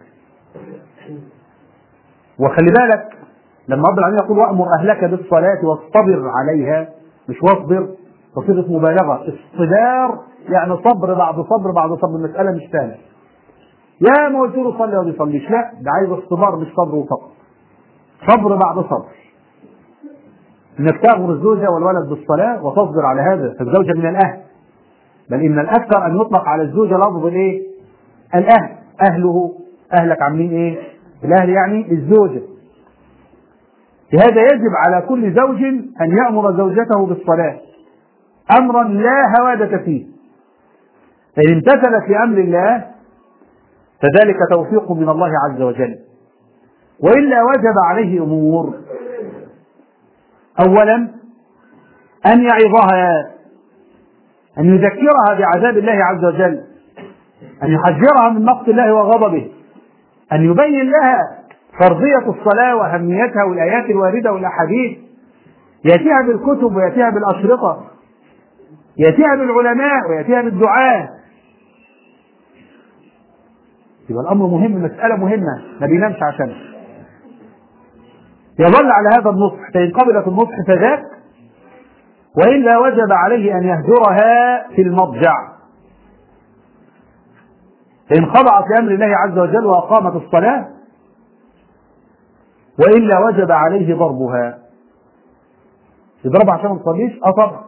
وخلي بالك لما رب العالمين يقول وأمر أهلك بالصلاة واصطبر عليها مش واصبر بصيغة مبالغة اصطبار يعني صبر بعد صبر بعد صبر المسألة مش سهلة يا ما قلت له صلي وما بيصليش لا ده عايز اصطبار مش صبر وفقط صبر بعد صبر انك تامر الزوجه والولد بالصلاه وتصبر على هذا فالزوجه من الاهل بل ان الاكثر ان يطلق على الزوجه لفظ الايه؟ الاهل اهله اهلك عاملين ايه؟ الاهل يعني الزوجه لهذا يجب على كل زوج ان يامر زوجته بالصلاه امرا لا هواده فيه فان امتثلت لامر الله فذلك توفيق من الله عز وجل والا وجب عليه امور اولا ان يعظها ان يذكرها بعذاب الله عز وجل ان يحذرها من مقت الله وغضبه ان يبين لها فرضيه الصلاه واهميتها والايات الوارده والاحاديث ياتيها بالكتب وياتيها بالاشرطه ياتيها بالعلماء وياتيها بالدعاه يبقى الامر مهم مساله مهمه ما بينامش عشانها يظل على هذا النصح فإن قبلت النصح فذاك وإلا وجب عليه أن يهجرها في المضجع فإن خضعت لأمر الله عز وجل وأقامت الصلاة وإلا وجب عليه ضربها يضربها عشان ما تصليش؟ اه طبعا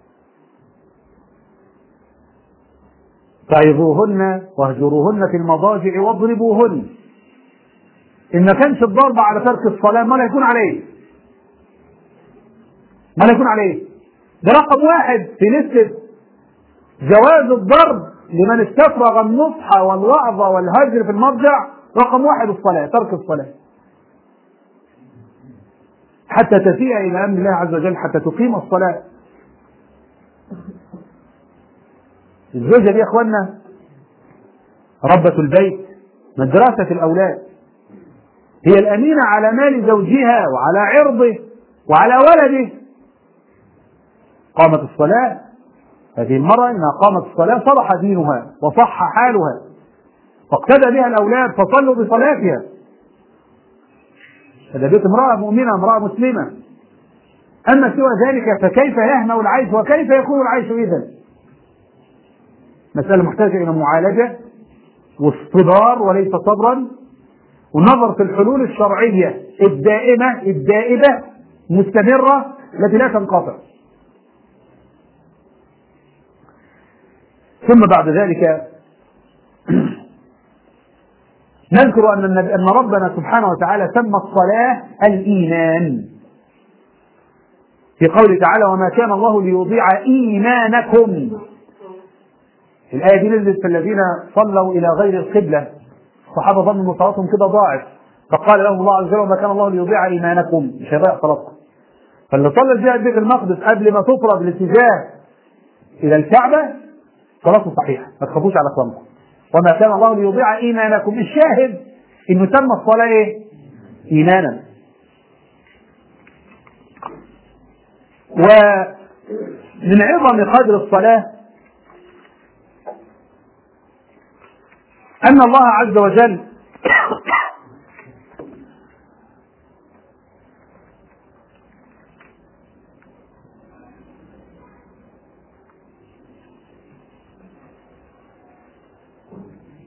فعظوهن واهجروهن في المضاجع واضربوهن إن ما كانش الضرب على ترك الصلاة ما لا يكون عليه ما لا يكون عليه ده رقم واحد في لستة جواز الضرب لمن استفرغ النصح والوعظ والهجر في المضجع رقم واحد الصلاة ترك الصلاة حتى تفيء إلى أمر الله عز وجل حتى تقيم الصلاة الزوجة دي يا إخوانا ربة البيت مدرسة الأولاد هي الأمينة على مال زوجها وعلى عرضه وعلى ولده قامت الصلاة هذه المرأة إنها قامت الصلاة صلح دينها وصح حالها فاقتدى بها الأولاد فصلوا بصلاتها هذا بيت امرأة مؤمنة امرأة مسلمة أما سوى ذلك فكيف يهنأ العيش وكيف يكون العيش إذا مسألة محتاجة إلى معالجة واصطبار وليس صبرا والنظر في الحلول الشرعية الدائمة الدائبة مستمرة التي لا تنقطع ثم بعد ذلك نذكر أن أن ربنا سبحانه وتعالى سمى الصلاة الإيمان في قوله تعالى وما كان الله ليضيع إيمانكم الآية دي نزلت في الذين صلوا إلى غير القبلة الصحابة ظنوا ان صلاتهم كده ضاعت فقال لهم الله عز وجل وما كان الله ليضيع ايمانكم مش هيضيع صلاتكم فاللي صلى الجهه بيت المقدس قبل ما تفرض الاتجاه الى الكعبه صلاته صحيحه ما تخافوش على اخوانكم وما كان الله ليضيع ايمانكم الشاهد انه تم الصلاه ايه؟ ايمانا ومن عظم قدر الصلاه أن الله عز وجل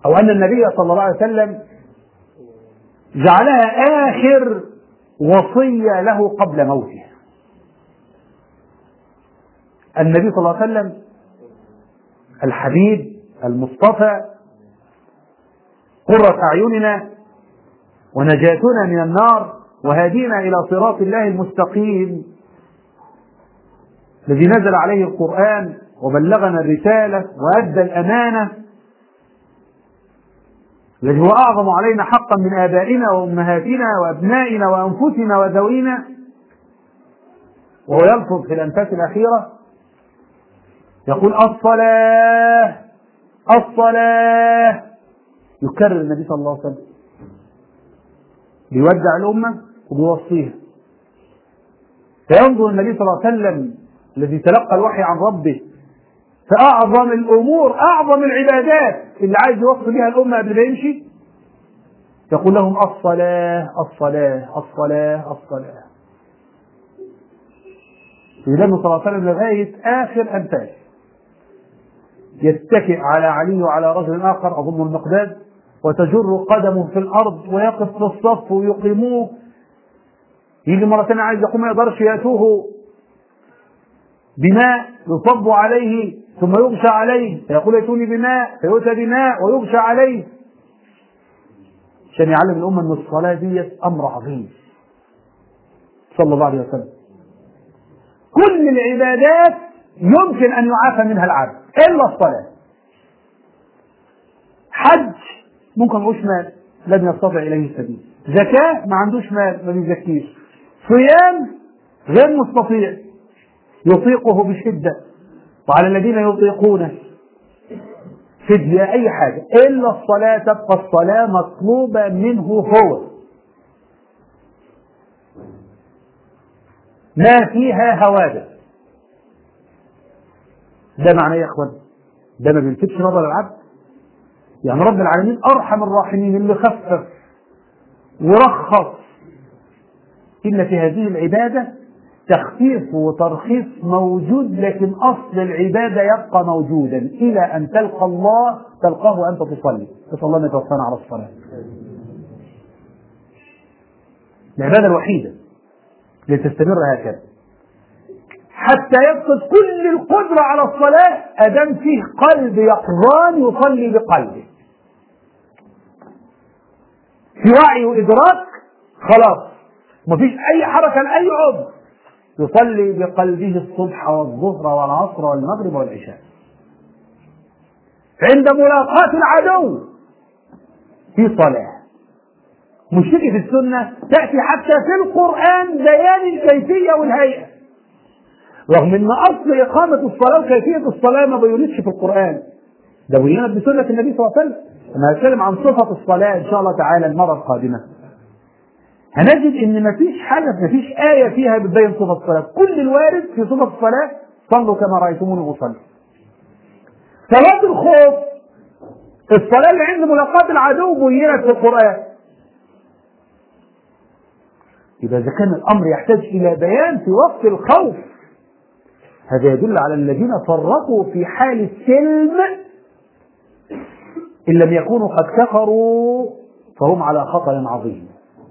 أو أن النبي صلى الله عليه وسلم جعلها آخر وصية له قبل موته النبي صلى الله عليه وسلم الحبيب المصطفى قرة أعيننا ونجاتنا من النار وهدينا إلى صراط الله المستقيم الذي نزل عليه القرآن وبلغنا الرسالة وأدى الأمانة الذي هو أعظم علينا حقا من آبائنا وأمهاتنا وأبنائنا وأنفسنا وذوينا وهو يلفظ في الأنفاس الأخيرة يقول الصلاة الصلاة يكرر النبي صلى الله عليه وسلم بيودع الأمة وبيوصيها فينظر النبي صلى الله عليه وسلم الذي تلقى الوحي عن ربه فأعظم الأمور أعظم العبادات اللي عايز يوصي بها الأمة قبل ما يمشي يقول لهم الصلاة الصلاة الصلاة الصلاة النبي صلى الله عليه وسلم لغاية آخر أنفاس يتكئ على علي وعلى رجل آخر أظن المقداد وتجر قدمه في الأرض ويقف في الصف ويقيموه يجي مرة ثانية عايز يقوم ما يقدرش يأتوه بماء يصب عليه ثم يغشى عليه فيقول ائتوني بماء فيؤتى بماء ويغشى عليه عشان يعلم الأمة أن الصلاة دي أمر عظيم صلى الله عليه وسلم كل العبادات يمكن أن يعافى منها العبد إلا الصلاة حج ممكن معهوش مال لم يستطع إليه السبيل زكاة ما عندوش مال ما بيزكيش صيام غير مستطيع يطيقه بشدة وعلى الذين يطيقونه فدية أي حاجة إلا الصلاة تبقى الصلاة مطلوبة منه هو ما فيها هوادة ده معناه يا اخوان ده ما بيلفتش نظر العبد يعني رب العالمين ارحم الراحمين اللي خفف ورخص ان في هذه العباده تخفيف وترخيص موجود لكن اصل العباده يبقى موجودا الى ان تلقى الله تلقاه وانت تصلي نسال الله ان يتوفانا على الصلاه العباده الوحيده لتستمر هكذا حتى يفقد كل القدرة على الصلاة أدام فيه قلب يقظان يصلي بقلبه في وعي وإدراك خلاص مفيش أي حركة لأي عضو يصلي بقلبه الصبح والظهر والعصر والمغرب والعشاء عند ملاقاة العدو في صلاة مش تيجي في السنة تأتي حتى في القرآن بيان الكيفية والهيئة رغم ان اصل اقامه الصلاه وكيفيه الصلاه ما بينتش في القران ده بينت بسنه النبي صلى الله عليه وسلم انا هتكلم عن صفه الصلاه ان شاء الله تعالى المره القادمه هنجد ان مفيش حاجه مفيش ايه فيها بتبين صفه الصلاه كل الوارد في صفه الصلاه صلوا كما رايتموني اصلي صلاه الخوف الصلاه اللي عند ملاقاه العدو بينت في القران يبقى اذا كان الامر يحتاج الى بيان في وقت الخوف هذا يدل على الذين فرطوا في حال السلم إن لم يكونوا قد كفروا فهم على خطر عظيم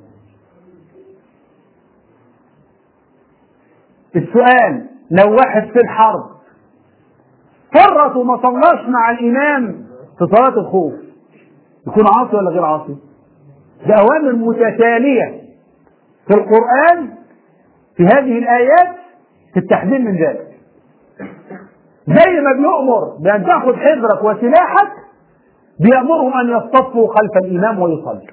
السؤال لو واحد في الحرب فرط وما صلاش مع الإمام في صلاة الخوف يكون عاصي ولا غير عاصي؟ ده أوامر متتالية في القرآن في هذه الآيات في التحذير من ذلك زي ما بيؤمر بأن تأخذ حذرك وسلاحك بيأمرهم أن يصطفوا خلف الإمام ويصلوا.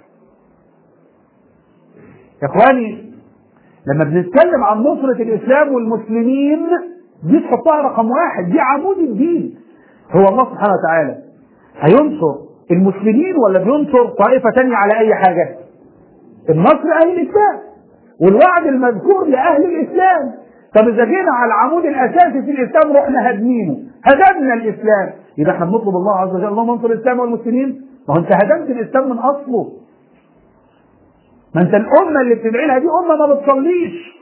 يا إخواني لما بنتكلم عن نصرة الإسلام والمسلمين دي تحطها رقم واحد دي عمود الدين هو الله سبحانه وتعالى هينصر المسلمين ولا بينصر طائفة تانية على أي حاجة؟ النصر أهل الإسلام والوعد المذكور لأهل الإسلام طب اذا جينا على العمود الاساسي في الاسلام رحنا هدمينه هدمنا الاسلام يبقى احنا بنطلب الله عز وجل اللهم انصر الاسلام والمسلمين ما هو انت هدمت الاسلام من اصله ما انت الامه اللي بتدعي لها دي امه ما بتصليش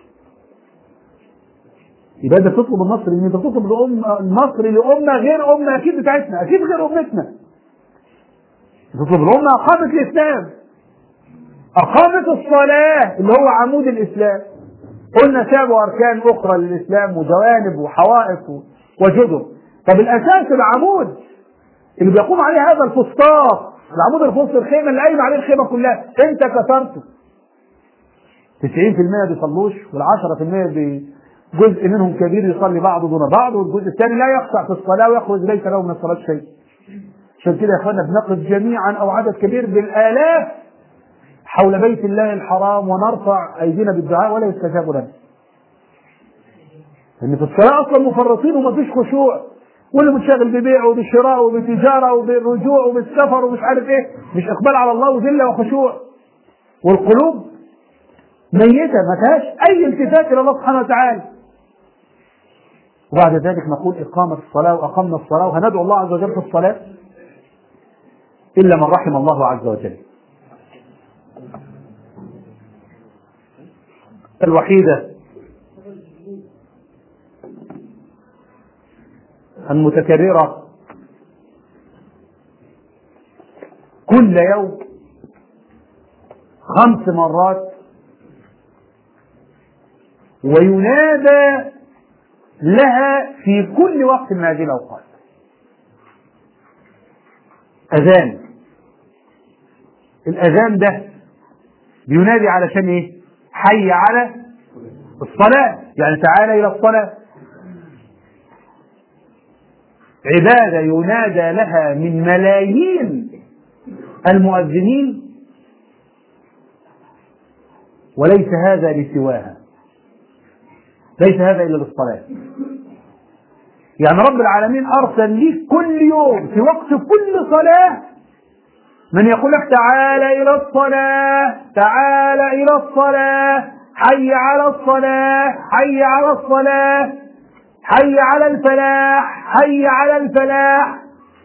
يبقى انت بتطلب النصر ان انت بتطلب النصر لامه غير امه اكيد بتاعتنا اكيد غير امتنا تطلب لهم اقامه الاسلام اقامه الصلاه اللي هو عمود الاسلام قلنا سابوا اركان اخرى للاسلام وجوانب وحوائط وجدر طب الاساس العمود اللي بيقوم عليه هذا الفسطاط العمود الفسط الخيمه اللي قايم عليه الخيمه كلها انت كسرته 90% ما بيصلوش وال10% جزء منهم كبير يصلي بعضه دون بعض والجزء الثاني لا يخشع في الصلاه ويخرج ليس له من الصلاه شيء عشان كده يا اخوانا بنقف جميعا او عدد كبير بالالاف حول بيت الله الحرام ونرفع ايدينا بالدعاء ولا يستجاب لنا. لان في الصلاه اصلا مفرطين ومفيش خشوع واللي منشغل ببيع وبشراء وبتجاره وبالرجوع وبالسفر ومش عارف ايه مش اقبال على الله وذله وخشوع والقلوب ميته ما فيهاش اي التفات الى الله سبحانه وتعالى وبعد ذلك نقول إقامة الصلاة وأقمنا الصلاة وهندعو الله عز وجل في الصلاة إلا من رحم الله عز وجل الوحيدة المتكررة كل يوم خمس مرات وينادى لها في كل وقت من هذه الأوقات أذان الأذان ده بينادي علشان إيه؟ حي على الصلاة يعني تعالى إلى الصلاة عبادة ينادى لها من ملايين المؤذنين وليس هذا لسواها ليس هذا إلا للصلاة يعني رب العالمين أرسل ليك كل يوم في وقت كل صلاة من يقول لك تعالى إلى الصلاة تعالى إلى الصلاة حي على الصلاة حي على الصلاة حي على الفلاح حي على الفلاح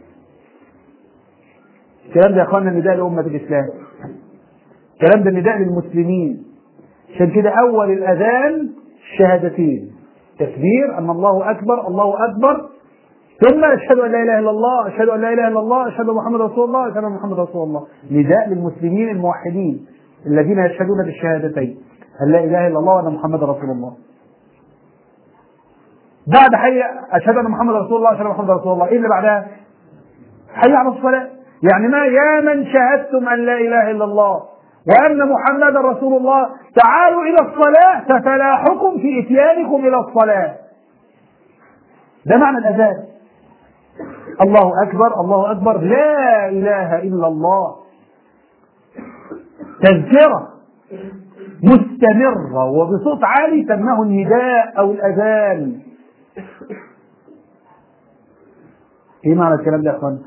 الكلام ده يا اخوانا نداء لأمة الإسلام الكلام ده نداء للمسلمين عشان كده أول الأذان الشهادتين تكبير أن الله أكبر الله أكبر ثم أشهد أن لا إله إلا الله أشهد أن لا إله إلا الله أشهد أن محمد رسول الله أشهد أن محمد رسول الله نداء للمسلمين الموحدين الذين يشهدون بالشهادتين أن لا إله إلا الله وأن محمد رسول الله بعد حي أشهد أن محمد رسول الله أشهد أن محمد رسول الله إيه اللي بعدها؟ حي على الصلاة يعني ما يا من شهدتم أن لا إله إلا الله وأن محمدا رسول الله تعالوا إلى الصلاة ففلاحكم في إتيانكم إلى الصلاة ده معنى الأذان الله أكبر الله أكبر لا إله إلا الله تذكرة مستمرة وبصوت عالي سماه النداء أو الأذان إيه معنى الكلام ده يا أخوان؟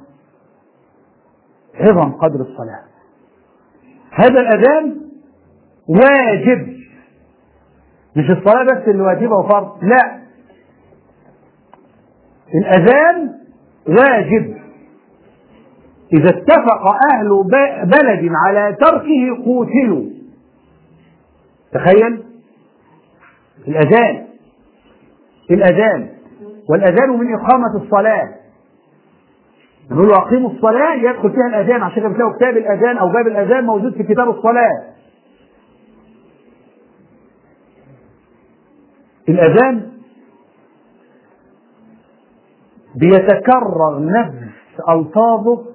عظم قدر الصلاة هذا الأذان واجب مش الصلاة بس اللي واجبة وفرض لا الأذان واجب إذا اتفق أهل بلد على تركه قوتلوا تخيل الأذان الأذان والأذان من إقامة الصلاة نقول له أقيموا الصلاة يدخل فيها الأذان عشان كده بتلاقوا كتاب الأذان أو باب الأذان موجود في كتاب الصلاة الأذان بيتكرر نفس ألفاظه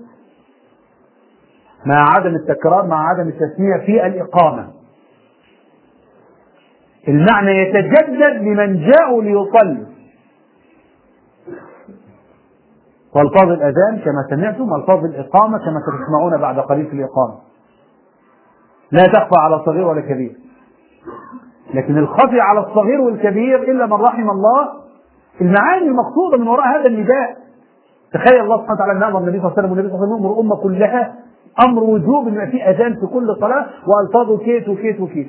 مع عدم التكرار مع عدم التسمية في الإقامة المعنى يتجدد لمن جاءوا ليصلوا والفاظ الاذان كما سمعتم والفاظ الاقامه كما ستسمعون بعد قليل في الاقامه لا تخفى على صغير ولا كبير لكن الخفي على الصغير والكبير الا من رحم الله المعاني المقصوده من وراء هذا النداء تخيل الله سبحانه وتعالى ان امر النبي صلى الله عليه وسلم والنبي صلى الله عليه وسلم يامر الامه كلها امر وجوب ان يبقى في اذان في كل صلاه والفاظه كيت وكيت وكيت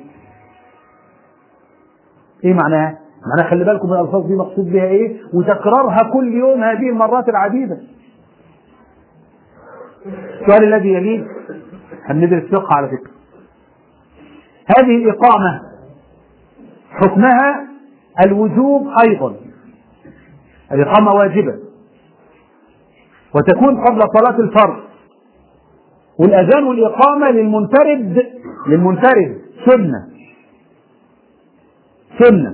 ايه معناها؟ معناها خلي بالكم من الالفاظ دي مقصود بها ايه وتكرارها كل يوم هذه المرات العديده السؤال الذي يليه هندرس فقه على فكره هذه الإقامة حكمها الوجوب أيضا الإقامة واجبة وتكون قبل صلاة الفرض والأذان والإقامة للمنفرد للمنفرد سنة سنة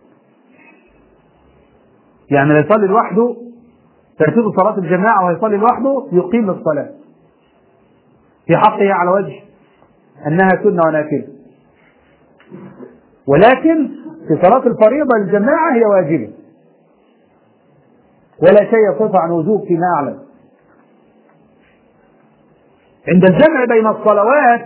يعني لا يصلي لوحده ترتيب صلاة الجماعة ويصلي لوحده يقيم الصلاة في حقه على وجه أنها سنة ونافلة ولكن في صلاة الفريضة الجماعة هي واجبة ولا شيء يصف عن وجوب فيما أعلم عند الجمع بين الصلوات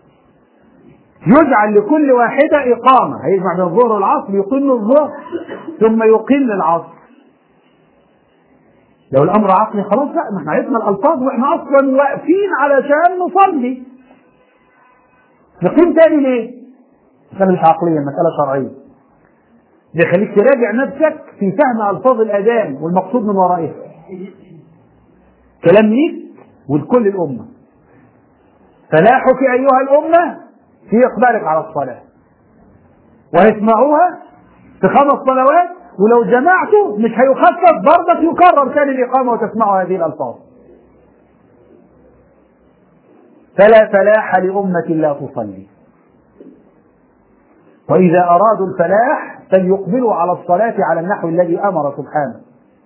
يجعل لكل واحدة إقامة هيجمع بين الظهر والعصر يقيم الظهر ثم يقيم العصر لو الأمر عقلي خلاص لا ما احنا عرفنا الألفاظ واحنا أصلا واقفين علشان نصلي نقيم تاني ليه؟ مسألة مش عقلية مسألة شرعية ده يخليك تراجع نفسك في فهم ألفاظ الأذان والمقصود من ورائها كلام ليك ولكل الأمة فلاحك أيها الأمة في إقبالك على الصلاة ويسمعوها في خمس صلوات ولو جمعته مش هيخفف برضك يكرر ثاني الإقامة وتسمعوا هذه الألفاظ فلا فلاح لأمة لا تصلي وإذا أرادوا الفلاح فليقبلوا على الصلاة على النحو الذي أمر سبحانه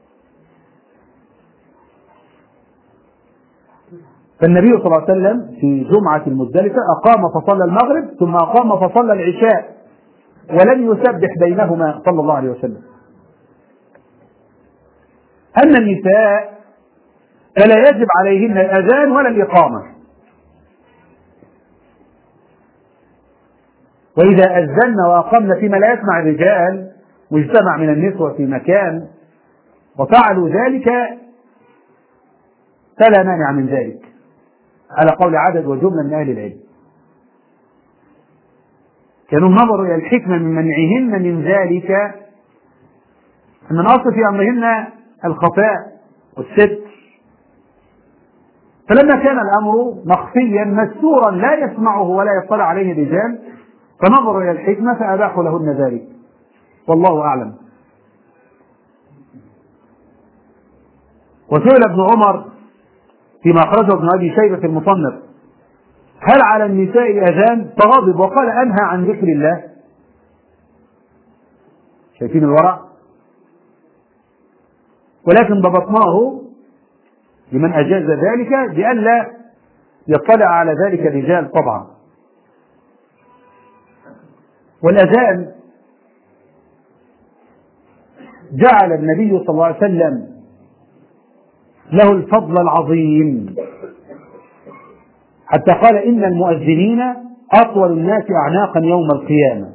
فالنبي صلى الله عليه وسلم في جمعة المزدلفة أقام فصلى المغرب ثم أقام فصلى العشاء ولم يسبح بينهما صلى الله عليه وسلم أما النساء فلا يجب عليهن الأذان ولا الإقامة وإذا أذن وأقمن فيما لا يسمع الرجال واجتمع من النسوة في مكان وفعلوا ذلك فلا مانع من ذلك على قول عدد وجملة من أهل العلم كانوا نظروا إلى الحكمة من منعهن من ذلك أن الأصل في أمرهن الخفاء والستر فلما كان الأمر مخفيا مستورا لا يسمعه ولا يطلع عليه الرجال فنظروا إلى الحكمة فأباحوا لهن ذلك والله أعلم وسئل ابن عمر فيما أخرجه ابن أبي شيبة في المصنف هل على النساء أذان فغضب وقال أنهى عن ذكر الله شايفين الورع ولكن ضبطناه لمن أجاز ذلك بألا يطلع على ذلك الرجال طبعا والأذان جعل النبي صلى الله عليه وسلم له الفضل العظيم حتى قال إن المؤذنين أطول الناس أعناقا يوم القيامة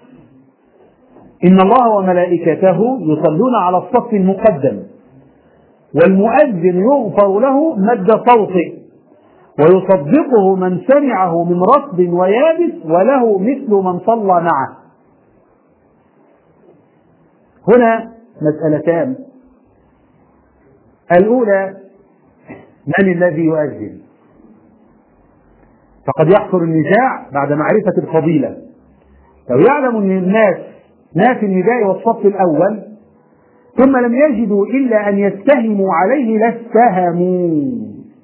إن الله وملائكته يصلون على الصف المقدم والمؤذن يغفر له مد صوته ويصدقه من سمعه من رطب ويابس وله مثل من صلى معه هنا مسألتان الأولى من الذي يؤذن فقد يحصل النزاع بعد معرفة الفضيلة لو يعلم أن الناس ما في النداء والصف الأول ثم لم يجدوا إلا أن يتهموا عليه لاستهموا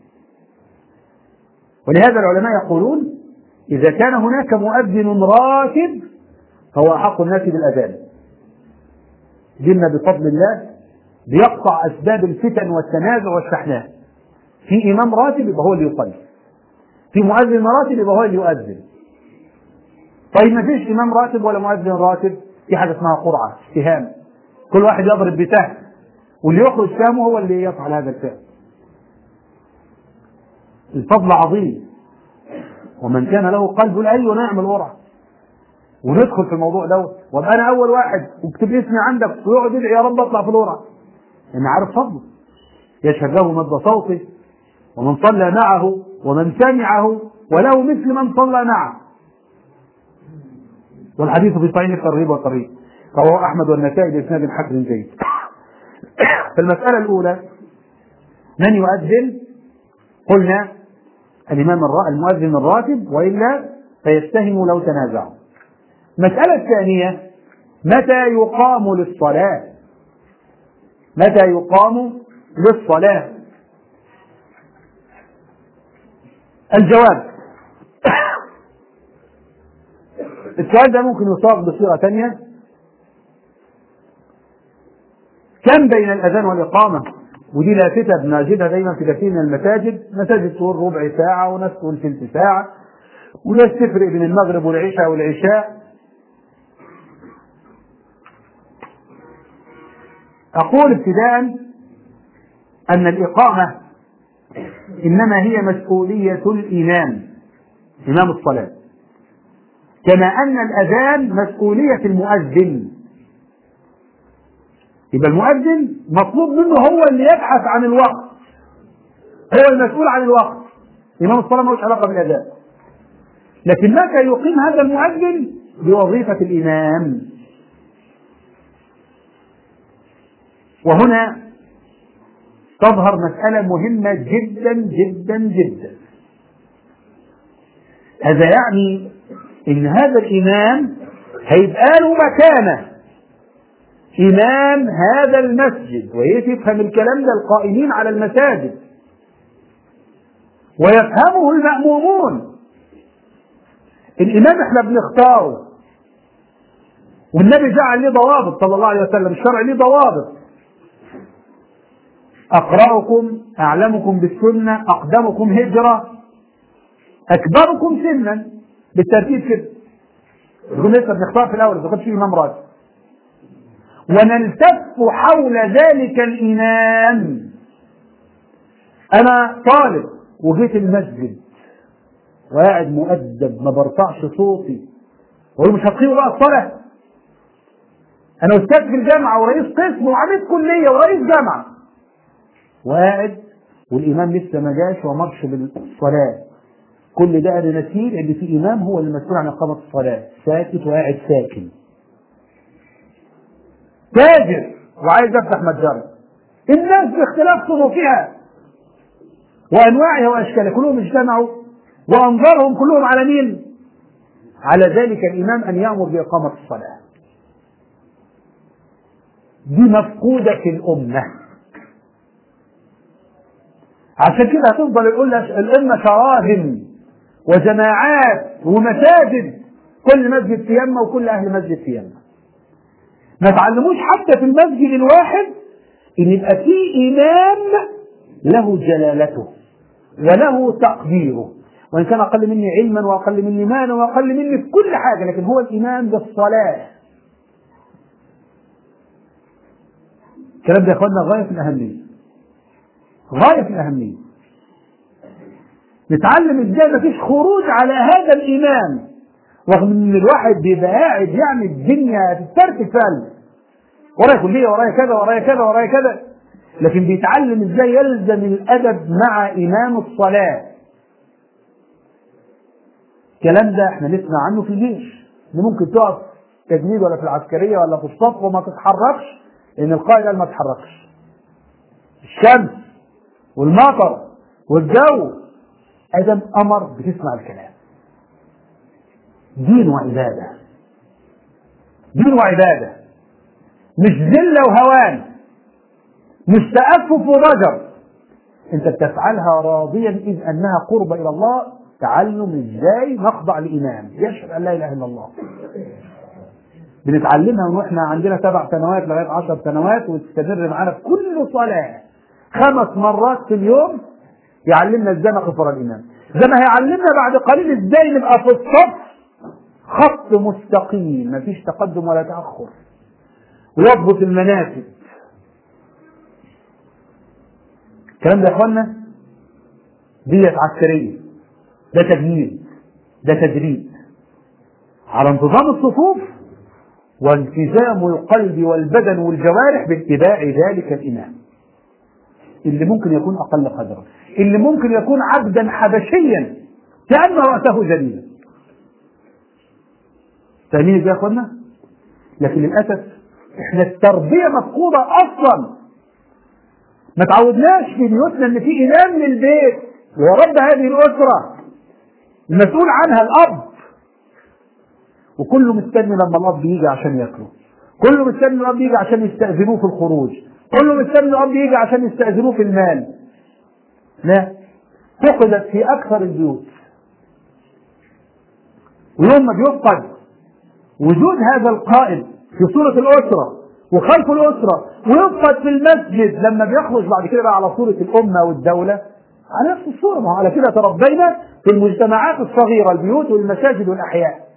ولهذا العلماء يقولون إذا كان هناك مؤذن راتب فهو أحق الناس بالأذان جئنا بفضل الله بيقطع أسباب الفتن والتنازع والشحناء في إمام راتب يبقى هو اللي يصلي في مؤذن راتب يبقى هو اللي يؤذن طيب ما فيش إمام راتب ولا مؤذن راتب في حاجة اسمها قرعة اتهام كل واحد يضرب بسهم واللي يخرج سهمه هو اللي يفعل هذا السهم الفضل عظيم ومن كان له قلب ايوه نعمل ورع وندخل في الموضوع دوت وابقى انا اول واحد واكتب اسمي عندك ويقعد يدعي يا رب اطلع في الورع لان عارف فضله يشهد له مد صوته ومن صلى معه ومن سمعه وله مثل من صلى معه والحديث في صحيح الترغيب والترهيب رواه احمد والنسائي باسناد حسن جيد فالمساله الاولى من يؤذن قلنا الإمام المؤذن الراتب وإلا فيتهم لو تنازعوا المسألة الثانية متى يقام للصلاة متى يقام للصلاة الجواب السؤال ده ممكن يصاغ بصيغة ثانية كم بين الأذان والإقامة ودي لافتة بنجدها دايما في كثير من المساجد مساجد تقول ربع ساعة وناس تقول ثلث ساعة وناس تفرق بين المغرب والعشاء والعشاء أقول ابتداء أن الإقامة إنما هي مسؤولية الإمام إمام الصلاة كما أن الأذان مسؤولية المؤذن يبقى المؤذن مطلوب منه هو اللي يبحث عن الوقت هو المسؤول عن الوقت إمام الصلاة ملوش علاقة بالأذان لكن متى يقيم هذا المؤذن بوظيفة الإمام وهنا تظهر مسألة مهمة جدا جدا جدا هذا يعني ان هذا الامام هيبقى له مكانه امام هذا المسجد ويفهم الكلام ده القائمين على المساجد ويفهمه المأمومون الامام احنا بنختاره والنبي جعل ليه ضوابط صلى الله عليه وسلم الشرع ليه ضوابط أقرأكم أعلمكم بالسنة أقدمكم هجرة أكبركم سنا بالترتيب كده يقول لسه بنختار في الأول إذا كنت في إمام راتب ونلتف حول ذلك الإمام أنا طالب وجيت المسجد وقاعد مؤدب ما برفعش صوتي وهو مش هتقيموا بقى الصلاة أنا أستاذ في الجامعة ورئيس قسم وعميد كلية ورئيس جامعة وقاعد والإمام لسه ما جاش ومرش بالصلاة كل ده أنا نسير اللي في إمام هو المسؤول عن إقامة الصلاة ساكت وقاعد ساكن تاجر وعايز يفتح متجرة الناس باختلاف صنوفها وأنواعها وأشكالها كلهم اجتمعوا وأنظرهم كلهم على مين؟ على ذلك الإمام أن يأمر بإقامة الصلاة دي مفقودة في الأمة عشان كده هتفضل الأمة شراذم وجماعات ومساجد كل مسجد في يمه وكل أهل مسجد في يمه ما تعلموش حتى في المسجد الواحد ان يبقى في امام له جلالته وله تقديره وان كان اقل مني علما واقل مني مالا واقل مني في كل حاجه لكن هو الامام بالصلاه الكلام ده يا اخوانا غايه في الاهميه غايه في الاهميه نتعلم ازاي مفيش خروج على هذا الامام رغم ان الواحد بيبقى قاعد يعني الدنيا تترتب فعلا ورايا كليه ورايا كذا ورايا كذا ورايا كذا لكن بيتعلم ازاي يلزم الادب مع امام الصلاه الكلام ده احنا نسمع عنه في الجيش ان ممكن تقف تجنيد ولا في العسكريه ولا في الصف وما تتحركش لان القائد قال ما تتحركش الشمس والمطر والجو ادم امر بتسمع الكلام دين وعبادة دين وعبادة مش ذلة وهوان مش تأفف وضجر انت بتفعلها راضيا اذ انها قرب الى الله تعلم ازاي نخضع لامام يشهد ان لا اله الا الله بنتعلمها من واحنا عندنا سبع سنوات لغايه عشر سنوات وتستمر معانا في كل صلاه خمس مرات في اليوم يعلمنا ازاي نقف ورا الامام زي ما هيعلمنا بعد قليل ازاي نبقى في الصف خط مستقيم مفيش تقدم ولا تأخر ويضبط المناسك الكلام ده يا اخوانا ديت عسكرية ده تجنيد ده تدريب على انتظام الصفوف والتزام القلب والبدن والجوارح باتباع ذلك الإمام اللي ممكن يكون أقل قدرا اللي ممكن يكون عبدا حبشيا كأن رأسه جليلا فاهمين يا اخوانا؟ لكن للاسف احنا التربيه مفقوده اصلا ما تعودناش في بيوتنا ان في امام للبيت ورب هذه الاسره المسؤول عنها الاب وكله مستني لما الاب يجي عشان ياكله كله مستني الاب يجي عشان يستاذنوه في الخروج كله مستني الاب يجي عشان يستاذنوه في المال لا فقدت في أكثر البيوت ويوم ما بيفقد وجود هذا القائد في صورة الأسرة وخلف الأسرة ويفقد في المسجد لما بيخرج بعد كده بقى على صورة الأمة والدولة على نفس الصورة ما هو على كده تربينا في المجتمعات الصغيرة البيوت والمساجد والأحياء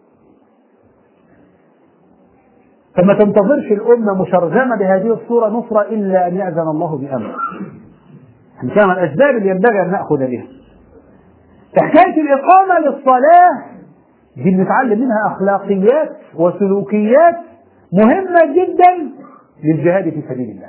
فما تنتظرش الأمة مشرذمة بهذه الصورة نصرة إلا أن يأذن الله بأمره كان الأسباب اللي ينبغي أن نأخذ بها حكاية الإقامة للصلاة دي بنتعلم منها أخلاقيات وسلوكيات مهمة جدا للجهاد في سبيل الله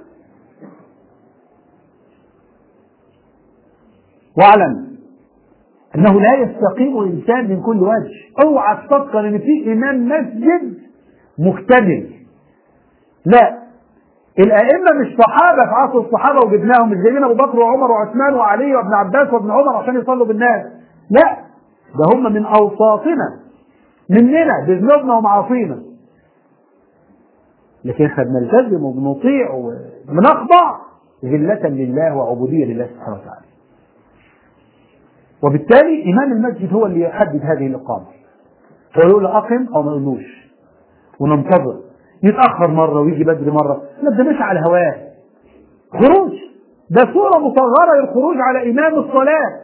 واعلم انه لا يستقيم الانسان من كل وجه اوعى تفكر ان في امام مسجد مكتمل لا الائمه مش صحابه في عصر الصحابه وجبناهم مش جايبين ابو بكر وعمر وعثمان وعلي وابن عباس وابن عمر عشان يصلوا بالناس لا ده هم من اوساطنا مننا بذنوبنا ومعاصينا لكن احنا بنلتزم وبنطيع وبنخضع ذلة لله وعبودية لله سبحانه وتعالى. وبالتالي إمام المسجد هو اللي يحدد هذه الإقامة. هو يقول له أقم أو ما يقولوش. وننتظر. يتأخر مرة ويجي بدري مرة، ما بدناش على هواه. خروج. ده صورة مصغرة للخروج على إمام الصلاة.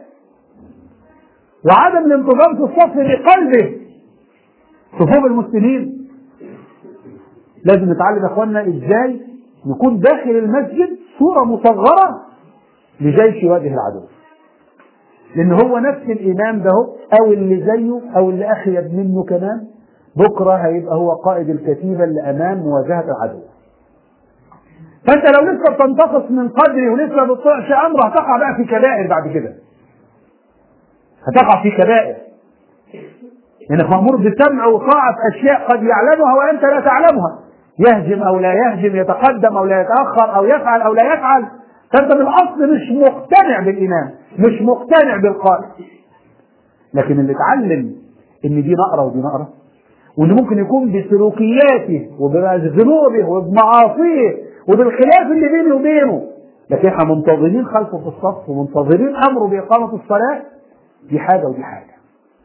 وعدم الانتظام في الصف بقلبه. صفوف المسلمين لازم نتعلم يا اخواننا ازاي نكون داخل المسجد صوره مصغره لجيش يواجه العدو. لان هو نفس الامام ده او اللي زيه او اللي اخيب منه كمان بكره هيبقى هو قائد الكتيبه اللي امام مواجهه العدو. فانت لو لسه بتنتقص من قدري ولسه ما بتطيعش امره هتقع بقى في كبائر بعد كده. هتقع في كبائر. لانك مامور بسمع وطاعه في اشياء قد يعلمها وانت لا تعلمها. يهجم او لا يهجم يتقدم او لا يتاخر او يفعل او لا يفعل فانت من الاصل مش مقتنع بالامام مش مقتنع بالقائد لكن اللي اتعلم ان دي نقره ودي نقره وان ممكن يكون بسلوكياته وبذنوبه وبمعاصيه وبالخلاف اللي بيني وبينه لكن احنا منتظرين خلفه في الصف ومنتظرين امره باقامه الصلاه دي حاجه ودي حاجه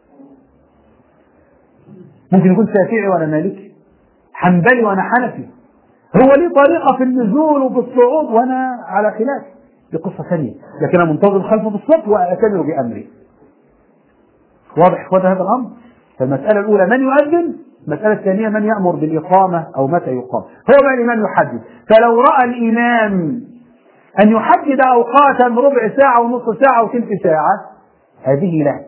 ممكن يكون شافعي وانا مالكي حنبلي وانا حنفي هو ليه طريقة في النزول وفي الصعود وانا على خلاف دي قصة ثانية لكن انا منتظر خلفه في الصف واتمر بامري واضح اخوات هذا الامر فالمسألة الأولى من يؤذن المسألة الثانية من يأمر بالإقامة أو متى يقام هو بقى الإمام يحدد فلو رأى الإمام أن يحدد أوقاتا ربع ساعة ونصف ساعة وثلث ساعة هذه له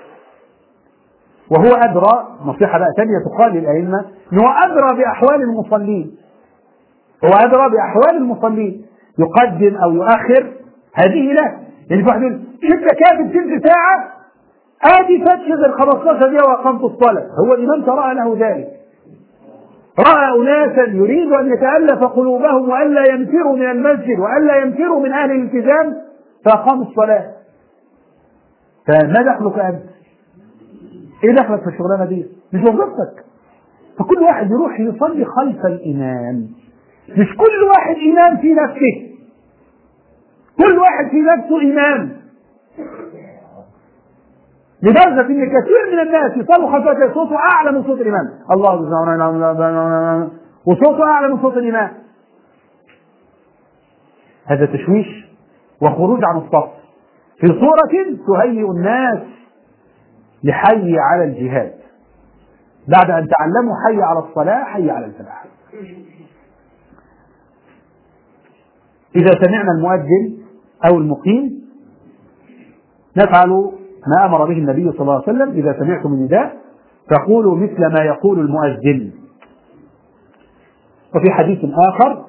وهو أدرى نصيحة بقى ثانية تقال للأئمة أن هو أدرى بأحوال المصلين هو أدرى بأحوال المصلين يقدم أو يؤخر هذه له يعني في واحد يقول شدة كافي ثلث ساعة آدي فتش ال 15 دقيقة وأقمت الصلاة هو الإمام ترى له ذلك رأى أناسا يريد أن يتألف قلوبهم وألا ينفروا من المسجد وألا ينفروا من أهل الالتزام فأقاموا الصلاة فما دخلك أنت؟ ايه دخلك في الشغلانه دي؟ مش وظيفتك. فكل واحد يروح يصلي خلف الامام. مش كل واحد امام في نفسه. كل واحد في نفسه امام. لدرجة ان كثير من الناس يصلوا خلف صوته اعلى من صوت الامام. الله وصوته اعلى من صوت الامام. هذا تشويش وخروج عن الصف في صورة تهيئ الناس لحي على الجهاد بعد أن تعلموا حي على الصلاة حي على الفلاح إذا سمعنا المؤذن أو المقيم نفعل ما أمر به النبي صلى الله عليه وسلم إذا سمعتم النداء فقولوا مثل ما يقول المؤذن وفي حديث آخر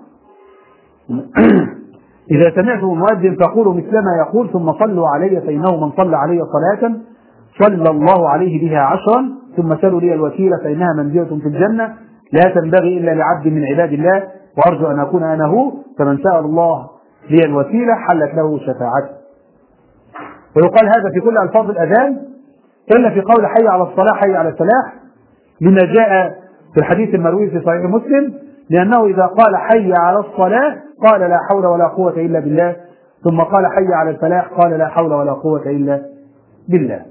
إذا سمعتم المؤذن فقولوا مثل ما يقول ثم صلوا علي فإنه من صلى علي صلاة صلى الله عليه بها عشرا ثم سلوا لي الوسيلة فإنها منزلة في الجنة لا تنبغي إلا لعبد من عباد الله وأرجو أن أكون أنا هو فمن سأل الله لي الوسيلة حلت له شفاعته ويقال هذا في كل ألفاظ الأذان إلا في قول حي على الصلاة حي على الفلاح لما جاء في الحديث المروي في صحيح مسلم لأنه إذا قال حي على الصلاة قال لا حول ولا قوة إلا بالله ثم قال حي على الفلاح قال لا حول ولا قوة إلا بالله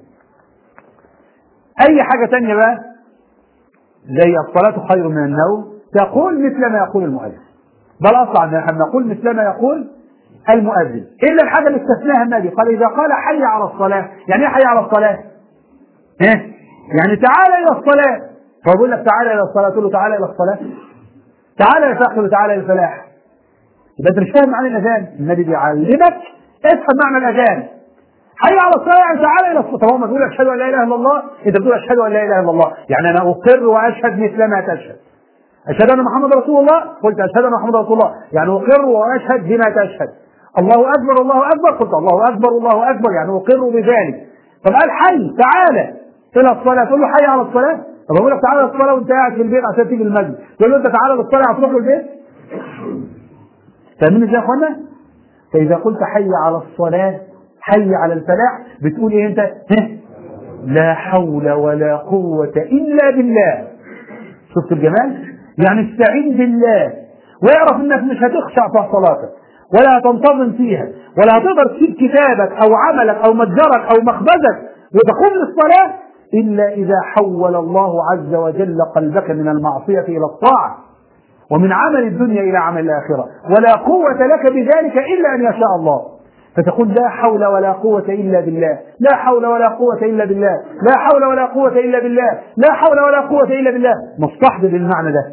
أي حاجة تانية بقى زي الصلاة خير من النوم تقول مثل ما يقول المؤذن بل أصلا نحن نقول مثل ما يقول المؤذن إلا الحاجة اللي استثناها النبي قال إذا قال حي على الصلاة يعني إيه حي على الصلاة؟ إيه؟ يعني تعالى إلى الصلاة فبقول لك تعالى إلى الصلاة تقول له تعالى إلى الصلاة تعالى يا فلاح تعالى إلى الفلاح يبقى أنت مش فاهم معنى الأذان النبي بيعلمك افهم معنى الأذان حي على الصلاة يعني تعالى إلى الصلاة طب ما تقول أشهد أن لا إله إلا الله أنت بتقول أشهد أن لا إله إلا الله يعني أنا أقر وأشهد مثل ما تشهد أشهد أن محمد رسول الله قلت أشهد أن محمد رسول الله يعني أقر وأشهد بما تشهد الله أكبر الله أكبر قلت الله أكبر الله أكبر يعني أقر بذلك طب قال حي تعالى إلى الصلاة تقول له حي على الصلاة طب أقول لك تعالى الصلاة وأنت قاعد في البيت عشان تيجي المسجد تقول له أنت تعالى للصلاة هتروح البيت فاهمين ازاي يا اخوانا؟ فإذا قلت حي على الصلاة حي على الفلاح بتقول ايه انت؟ ها؟ لا حول ولا قوة إلا بالله شفت الجمال؟ يعني استعين بالله واعرف انك مش هتخشع في صلاتك ولا هتنتظم فيها ولا هتقدر تسيب كتابك او عملك او متجرك او مخبزك وتقوم للصلاة إلا إذا حول الله عز وجل قلبك من المعصية إلى الطاعة ومن عمل الدنيا إلى عمل الآخرة ولا قوة لك بذلك إلا أن يشاء الله فتقول لا حول ولا قوة إلا بالله لا حول ولا قوة إلا بالله لا حول ولا قوة إلا بالله لا حول ولا قوة إلا بالله مستحضر المعنى ده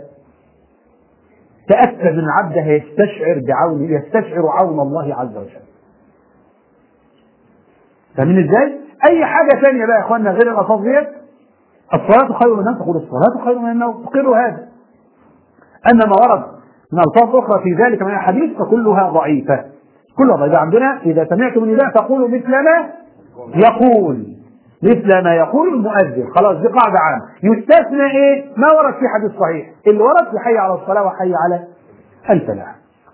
تأكد من عبده يستشعر بعون يستشعر عون الله عز وجل فاهمين ازاي؟ أي حاجة ثانية بقى يا إخواننا غير الألفاظ ديت الصلاة خير من النوم تقول الصلاة خير من النوم تقر هذا أما ما ورد من ألفاظ أخرى في ذلك من الحديث فكلها ضعيفة كلها ضعيفة عندنا إذا سمعتم النداء فقولوا مثل ما يقول مثل ما يقول المؤذن خلاص دي قاعدة عامة يستثنى إيه ما ورد في حديث صحيح اللي ورد في حي على الصلاة وحي على الفلاح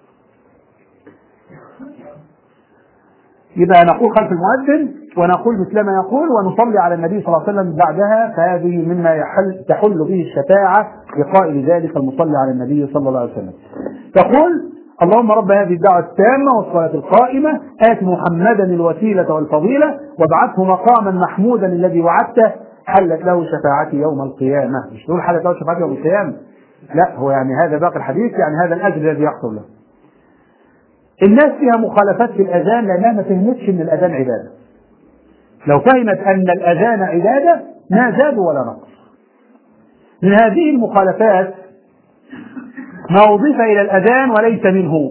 يبقى نقول خلف المؤذن ونقول مثل ما يقول ونصلي على النبي صلى الله عليه وسلم بعدها فهذه مما يحل تحل به الشفاعة لقائل ذلك المصلي على النبي صلى الله عليه وسلم تقول اللهم رب هذه الدعوة التامة والصلاة القائمة آت محمدا الوسيلة والفضيلة وابعثه مقاما محمودا الذي وعدته حلت له شفاعتي يوم القيامة مش تقول حلت له شفاعتي يوم القيامة لا هو يعني هذا باقي الحديث يعني هذا الأجر الذي يحصل له الناس فيها مخالفات في الأذان لأنها ما فهمتش أن الأذان عبادة لو فهمت أن الأذان عبادة ما زادوا ولا نقص من هذه المخالفات ما أضيف إلى الأذان وليس منه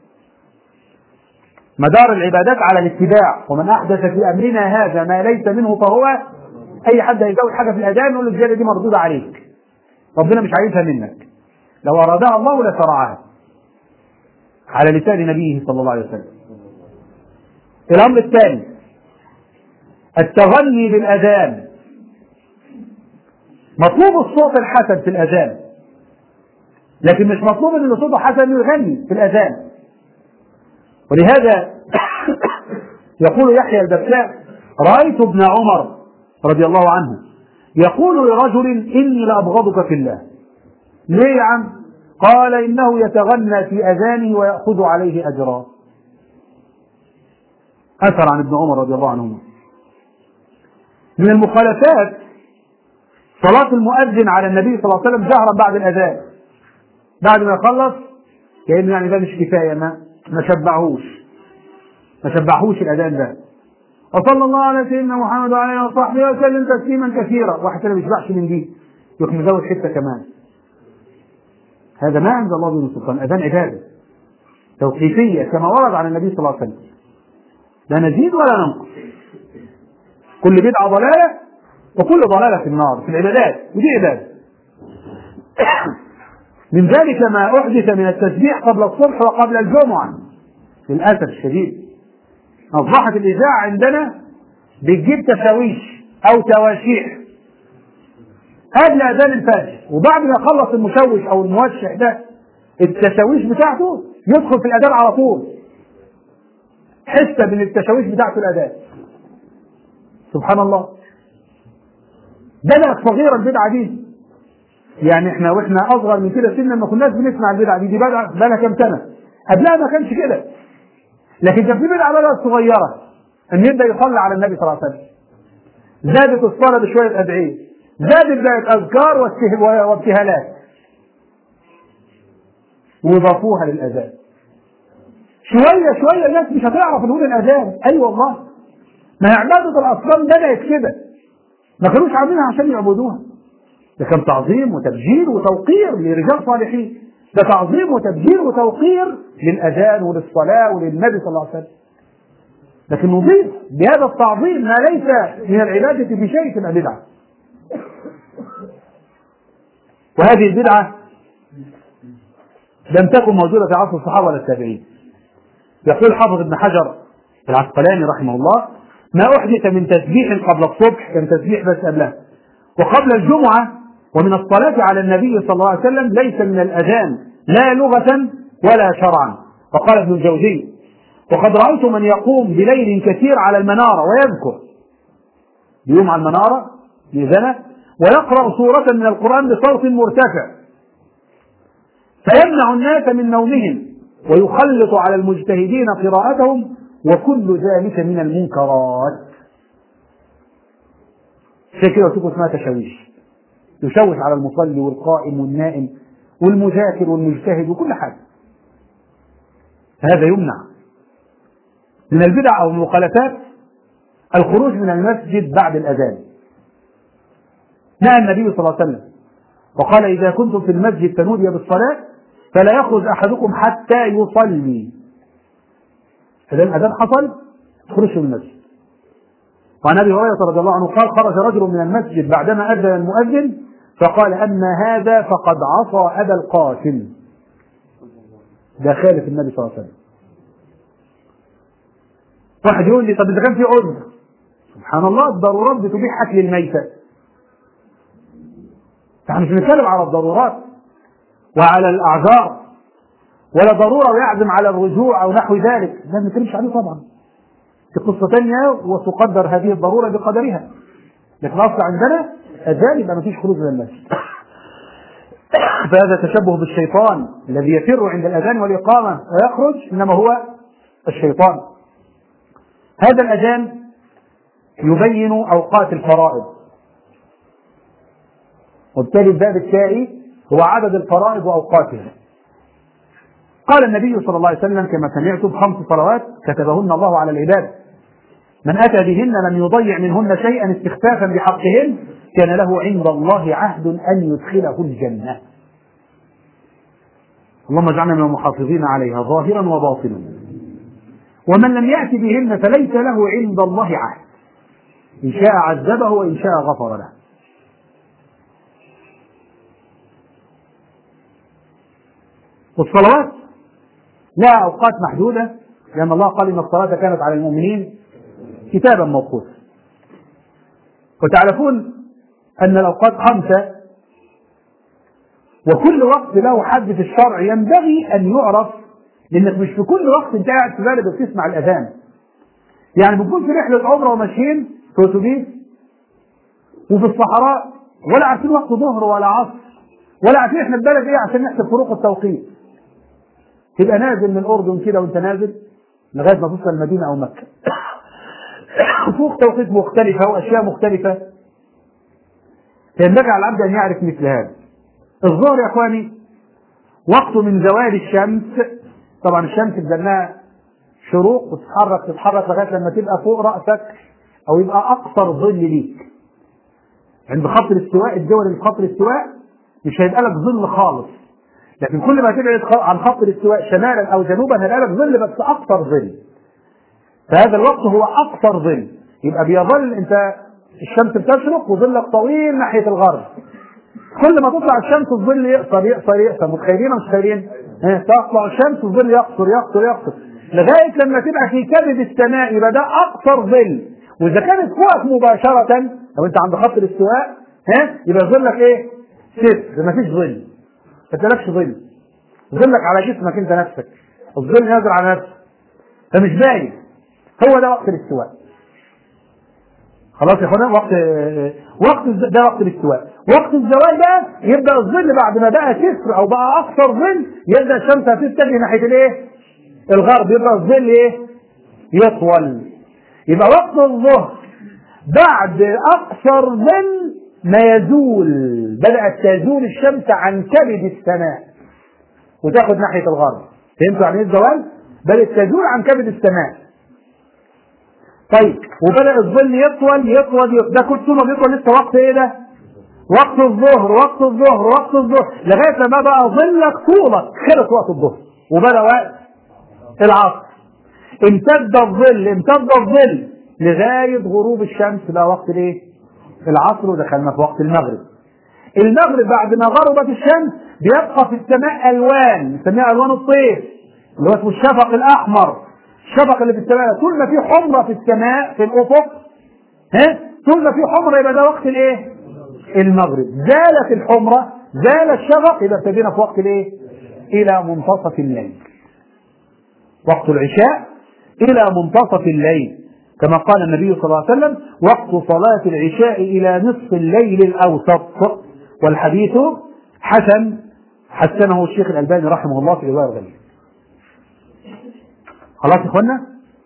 مدار العبادات على الاتباع ومن أحدث في أمرنا هذا ما ليس منه فهو أي حد هيزود حاجة في الأذان يقول له الزيادة دي مردودة عليك ربنا مش عايزها منك لو أرادها الله لشرعها على لسان نبيه صلى الله عليه وسلم الأمر الثاني التغني بالأذان مطلوب الصوت الحسن في الأذان لكن مش مطلوب ان صوته حسن يغني في الاذان ولهذا يقول يحيى البكاء رايت ابن عمر رضي الله عنه يقول لرجل اني لابغضك في الله ليه يا عم قال انه يتغنى في اذانه وياخذ عليه اجرا اثر عن ابن عمر رضي الله عنهما من المخالفات صلاة المؤذن على النبي صلى الله عليه وسلم جهرا بعد الأذان بعد ما يخلص كأنه يعني ده مش كفاية ما ما شبعهوش ما شبعهوش الأذان ده وصلى الله على سيدنا محمد وعلى اله وصحبه وسلم تسليما كثيرا واحد ما بيشبعش من دي يروح مزود حته كمان هذا ما عند الله من سلطان اذان عباده توقيفيه كما ورد عن النبي صلى الله عليه وسلم لا نزيد ولا ننقص كل بدعه ضلاله وكل ضلاله في النار في العبادات ودي عباده من ذلك ما أحدث من التسبيح قبل الصبح وقبل الجمعة للأسف الشديد أصبحت الإذاعة عندنا بتجيب تشاويش أو تواشيح قبل أذان الفجر وبعد ما يخلص المشوش أو الموشح ده التشاويش بتاعته يدخل في الأذان على طول حسة من التشاويش بتاعته الأذان سبحان الله بدأت صغيرة البدعة دي يعني احنا واحنا اصغر من كده سنا ما كناش بنسمع البدعه دي دي بقى لها كام سنه قبلها ما كانش كده لكن كان في بدعه بقى صغيره ان يبدا يصلي على النبي صلى الله عليه وسلم زادت الصلاه بشويه ادعيه زادت بقت اذكار وابتهالات وضافوها للاذان شويه شويه الناس مش هتعرف نقول الاذان اي أيوة والله ما هي عباده الاصنام بدات كده ما كانوش عاملينها عشان يعبدوها ده كان تعظيم وتبجيل وتوقير لرجال صالحين ده تعظيم وتبجيل وتوقير للاذان وللصلاه وللنبي صلى الله عليه وسلم لكن نضيف بهذا التعظيم ما ليس من العباده في شيء تبقى بدعه وهذه البدعه لم تكن موجوده في عصر الصحابه ولا التابعين يقول حافظ ابن حجر العسقلاني رحمه الله ما احدث من تسبيح قبل الصبح كان تسبيح بس قبلها وقبل الجمعه ومن الصلاه على النبي صلى الله عليه وسلم ليس من الاذان لا لغه ولا شرعا وقال ابن الجوزي وقد رايت من يقوم بليل كثير على المناره ويذكر يقوم على المناره يزنى ويقرا سوره من القران بصوت مرتفع فيمنع الناس من نومهم ويخلط على المجتهدين قراءتهم وكل ذلك من المنكرات عشان كده قلت اسمها تشويش يشوش على المصلي والقائم والنائم والمذاكر والمجتهد وكل حاجه هذا يمنع من البدع او المخالفات الخروج من المسجد بعد الاذان نهى النبي صلى الله عليه وسلم وقال اذا كنتم في المسجد فنودي بالصلاه فلا يخرج احدكم حتى يصلي فإذا الأذان حصل تخرج من المسجد وعن ابي هريره رضي الله عنه قال خرج رجل من المسجد بعدما اذن المؤذن فقال اما هذا فقد عصى ابا القاسم ده خالف النبي صلى الله عليه وسلم واحد يقول لي طب اذا كان في عذر سبحان الله الضرورات بتبيح اكل الميتة احنا مش بنتكلم على الضرورات وعلى الاعذار ولا ضروره ويعزم على الرجوع او نحو ذلك ده ما بنتكلمش عليه طبعا في قصه ثانيه وتقدر هذه الضروره بقدرها لكن اصل عندنا اذان يبقى ما فيش خروج من المسجد فهذا تشبه بالشيطان الذي يفر عند الاذان والاقامه ويخرج انما هو الشيطان هذا الاذان يبين اوقات الفرائض وبالتالي الباب التالي هو عدد الفرائض واوقاتها قال النبي صلى الله عليه وسلم كما سمعتم خمس صلوات كتبهن الله على العباد من اتى بهن لم يضيع منهن شيئا استخفافا بحقهن كان له عند الله عهد ان يدخله الجنه اللهم اجعلنا من المحافظين عليها ظاهرا وباطنا ومن لم يأت بهن فليس له عند الله عهد إن شاء عذبه وإن شاء غفر له والصلوات لها أوقات محدودة لأن الله قال إن الصلاة كانت على المؤمنين كتابا موقوتا وتعرفون أن الأوقات خمسة وكل وقت له حد في الشرع ينبغي أن يعرف لأنك مش في كل وقت أنت قاعد في بلد بتسمع الأذان يعني بنكون في رحلة عمرة وماشيين في أتوبيس وفي الصحراء ولا عارفين وقت ظهر ولا عصر ولا عارفين احنا البلد ايه عشان نحسب فروق التوقيت تبقى نازل من الاردن كده وانت نازل لغايه ما توصل المدينه او مكه فروق توقيت مختلفه واشياء مختلفه فينبغي على العبد ان يعرف مثل هذا الظهر يا اخواني وقت من زوال الشمس طبعا الشمس بدناها شروق وتتحرك تتحرك لغايه لما تبقى فوق راسك او يبقى اقصر ظل ليك عند خط الاستواء الدول اللي في خط الاستواء مش هيبقى لك ظل خالص لكن كل ما تبعد عن خط الاستواء شمالا او جنوبا هيبقى لك ظل بس اقصر ظل فهذا الوقت هو اقصر ظل يبقى بيظل انت الشمس بتشرق وظلك طويل ناحيه الغرب كل ما تطلع الشمس الظل يقصر يقصر يقصر متخيلين مش متخيلين؟ تطلع الشمس الظل يقصر يقصر يقصر لغايه لما تبقى في كبد السماء يبقى ده اقصر ظل واذا كانت فوقك مباشره لو انت عند خط الاستواء ها يبقى ظلك ايه؟ صفر مفيش ظل ما تلاقيش ظل ظلك على جسمك انت نفسك الظل نازل على نفسك فمش باين هو ده وقت الاستواء خلاص يا اخوانا وقت وقت ده وقت الاستواء وقت الزوال بقى يبدا الظل بعد ما بقى صفر او بقى اكثر ظل يبدا الشمس هتتجه ناحيه الايه؟ الغرب يبقى الظل ايه؟ يطول يبقى وقت الظهر بعد أقصر من ما يزول بدأت تزول الشمس عن كبد السماء وتاخد ناحية الغرب فهمتوا يعني ايه الزوال؟ بدأت تزول عن كبد السماء طيب وبدأ الظل يطول يطول, يطول. ده كل طول ما بيطول لسه وقت ايه ده؟ وقت الظهر وقت الظهر وقت الظهر لغاية لما بقى ظلك طولك خلص وقت الظهر وبدأ وقت العصر امتد الظل امتد الظل لغاية غروب الشمس بقى وقت الايه؟ العصر ودخلنا في وقت المغرب. المغرب بعد ما غربت الشمس بيبقى في السماء الوان نسميها الوان الطيف اللي هو اسمه الشفق الاحمر الشفق اللي في السماء طول ما في حمرة في السماء في الافق ها طول ما في حمرة يبقى ده وقت الايه؟ المغرب زالت الحمرة زال الشفق يبقى ابتدينا في وقت الايه؟ الى منتصف الليل وقت العشاء الى منتصف الليل كما قال النبي صلى الله عليه وسلم وقت صلاة العشاء إلى نصف الليل الأوسط والحديث حسن حسنه الشيخ الألباني رحمه الله في رواية الغنية خلاص يا اخوانا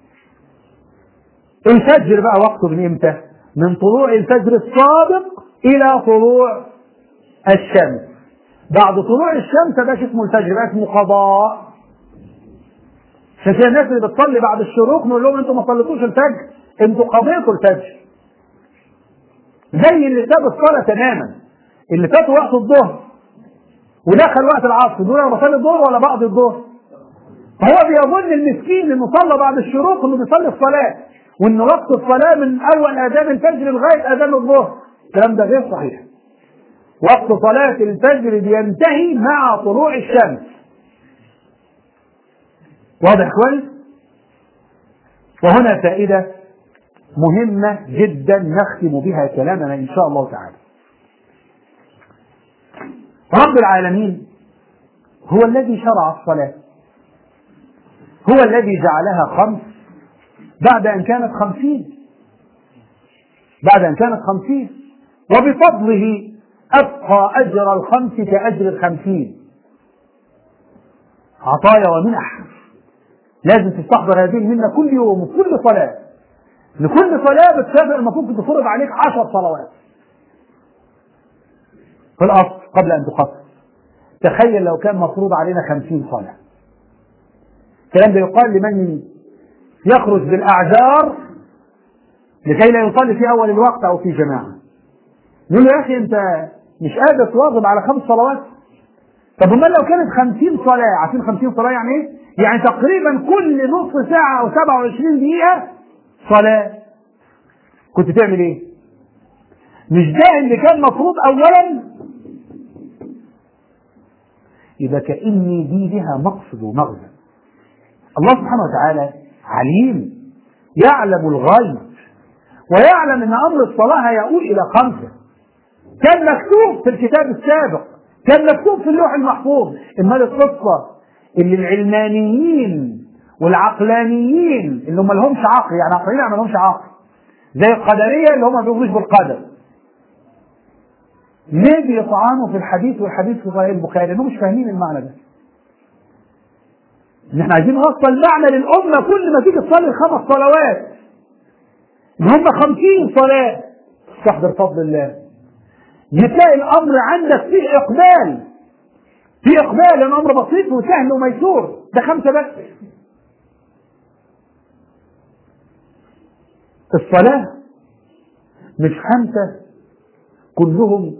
الفجر بقى وقته من امتى من طلوع الفجر الصادق الى طلوع الشمس بعد طلوع الشمس ده اسمه الفجر بقى اسمه قضاء عشان كده الناس اللي بتصلي بعد الشروق نقول لهم انتوا ما صليتوش الفجر انتوا قضيتوا الفجر زي اللي ساب الصلاه تماما اللي فات وقت الظهر ودخل وقت العصر دول انا بصلي الظهر ولا بعد الظهر فهو بيظن المسكين انه صلى بعد الشروق انه بيصلي الصلاه وان وقت الصلاه من اول اذان الفجر لغايه اذان الظهر الكلام ده غير صحيح وقت صلاه الفجر بينتهي مع طلوع الشمس واضح كويس وهنا فائدة مهمة جدا نختم بها كلامنا إن شاء الله تعالى رب العالمين هو الذي شرع الصلاة هو الذي جعلها خمس بعد أن كانت خمسين بعد أن كانت خمسين وبفضله أبقى أجر الخمس كأجر الخمسين عطايا ومنح لازم تستحضر هذه المنة كل يوم وكل صلاة لكل صلاة بتسافر المفروض تفرض عليك عشر صلوات في الأصل قبل أن تخصص تخيل لو كان مفروض علينا خمسين صلاة الكلام ده يقال لمن يخرج بالأعذار لكي لا يصلي في أول الوقت أو في جماعة نقول له يا أخي أنت مش قادر تواظب على خمس صلوات طب امال لو كانت خمسين صلاة عارفين خمسين صلاة يعني ايه؟ يعني تقريبا كل نصف ساعة أو 27 دقيقة صلاة كنت تعمل إيه؟ مش ده اللي كان مفروض أولا يبقى كأني دي لها مقصد ومغزى الله سبحانه وتعالى عليم يعلم الغيب ويعلم ان امر الصلاه هيؤول الى خمسه كان مكتوب في الكتاب السابق كان مكتوب في اللوح المحفوظ امال القصه اللي العلمانيين والعقلانيين اللي هم ما لهمش عقل يعني عقلانيين ما لهمش عقل زي القدريه اللي هم ما بيؤمنوش بالقدر ليه بيطعنوا في الحديث والحديث في صحيح البخاري لانهم مش فاهمين المعنى ده ان احنا عايزين نوصل معنى للامه كل ما تيجي تصلي الخمس صلوات ان هم خمسين صلاه استحضر فضل الله يتلاقي الامر عندك فيه اقبال في اقبال الامر بسيط وسهل وميسور ده خمسه بس الصلاه مش خمسه كلهم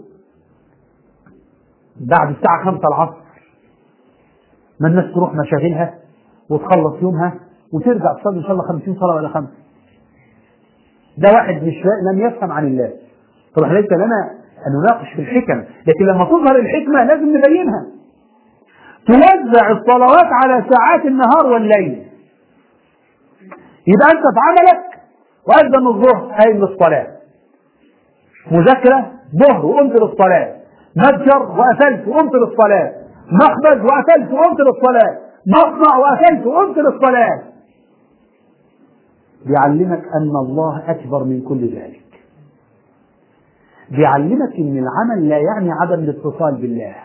بعد الساعه خمسة العصر ما الناس تروح مشاغلها وتخلص يومها وترجع تصلي ان شاء الله خمسين صلاه ولا خمسه ده واحد مش لم يفهم عن الله طبعا ليس لنا ان نناقش في الحكم لكن لما تظهر الحكمه لازم نبينها توزع الصلوات على ساعات النهار والليل يبقى انت في عملك واذن الظهر قايم للصلاه مذاكره ظهر وقمت للصلاه متجر وقفلت وقمت للصلاه مخبز وقفلت وقمت للصلاه مصنع وقفلت وقمت للصلاه بيعلمك ان الله اكبر من كل ذلك بيعلمك ان العمل لا يعني عدم الاتصال بالله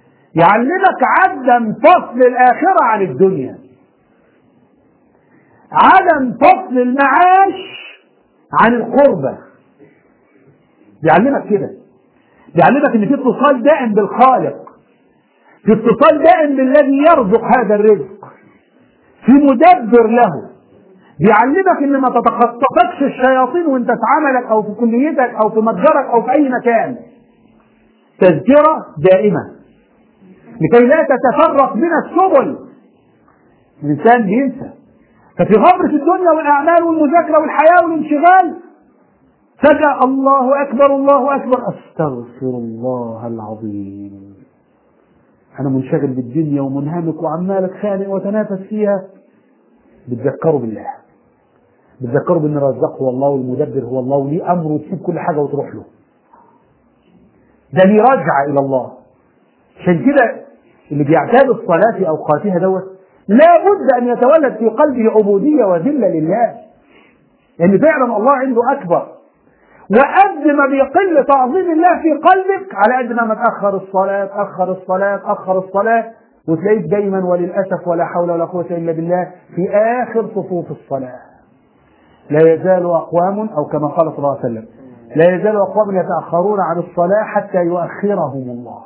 يعلمك عدم فصل الاخره عن الدنيا عدم فصل المعاش عن القربة بيعلمك كده بيعلمك ان في اتصال دائم بالخالق في اتصال دائم بالذي يرزق هذا الرزق في مدبر له بيعلمك ان ما تتخطفكش الشياطين وانت في عملك او في كليتك او في متجرك او في اي مكان تذكرة دائمة لكي لا تتفرق بنا السبل الانسان بينسى ففي غمرة الدنيا والاعمال والمذاكرة والحياة والانشغال فجأة الله اكبر الله اكبر استغفر الله العظيم انا منشغل بالدنيا ومنهمك وعمال اتخانق وتنافس فيها بتذكروا بالله بتذكروا بان الرزاق هو الله والمدبر هو الله وليه امر وتسيب كل حاجه وتروح له ده ليه رجعه الى الله عشان كده اللي بيعتاد الصلاه في اوقاتها دوت لابد ان يتولد في قلبه عبوديه وذله لله لان فعلا الله عنده اكبر وقد ما بيقل تعظيم الله في قلبك على قد ما تاخر الصلاه تاخر الصلاه تاخر الصلاه وتلاقيك دايما وللاسف ولا حول ولا قوه الا بالله في اخر صفوف الصلاه لا يزال اقوام او كما قال صلى الله عليه وسلم لا يزال اقوام يتاخرون عن الصلاه حتى يؤخرهم الله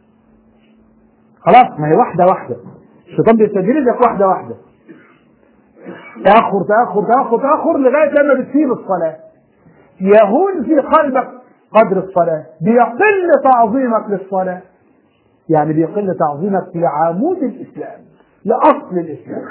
خلاص ما هي واحده واحده الشيطان بيستدرجك واحده واحده تاخر تاخر تاخر تاخر لغايه لما بتسيب الصلاه يهون في قلبك قدر الصلاه بيقل تعظيمك للصلاه يعني بيقل تعظيمك لعمود الاسلام لاصل الاسلام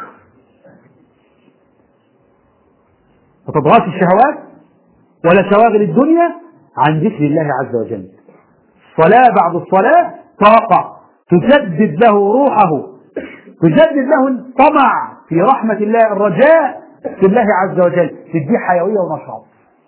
ما تضغطش الشهوات ولا شواغل الدنيا عن ذكر الله عز وجل الصلاة بعد الصلاة طاقة تجدد له روحه تجدد له الطمع في رحمة الله الرجاء في الله عز وجل تديه حيوية ونشاط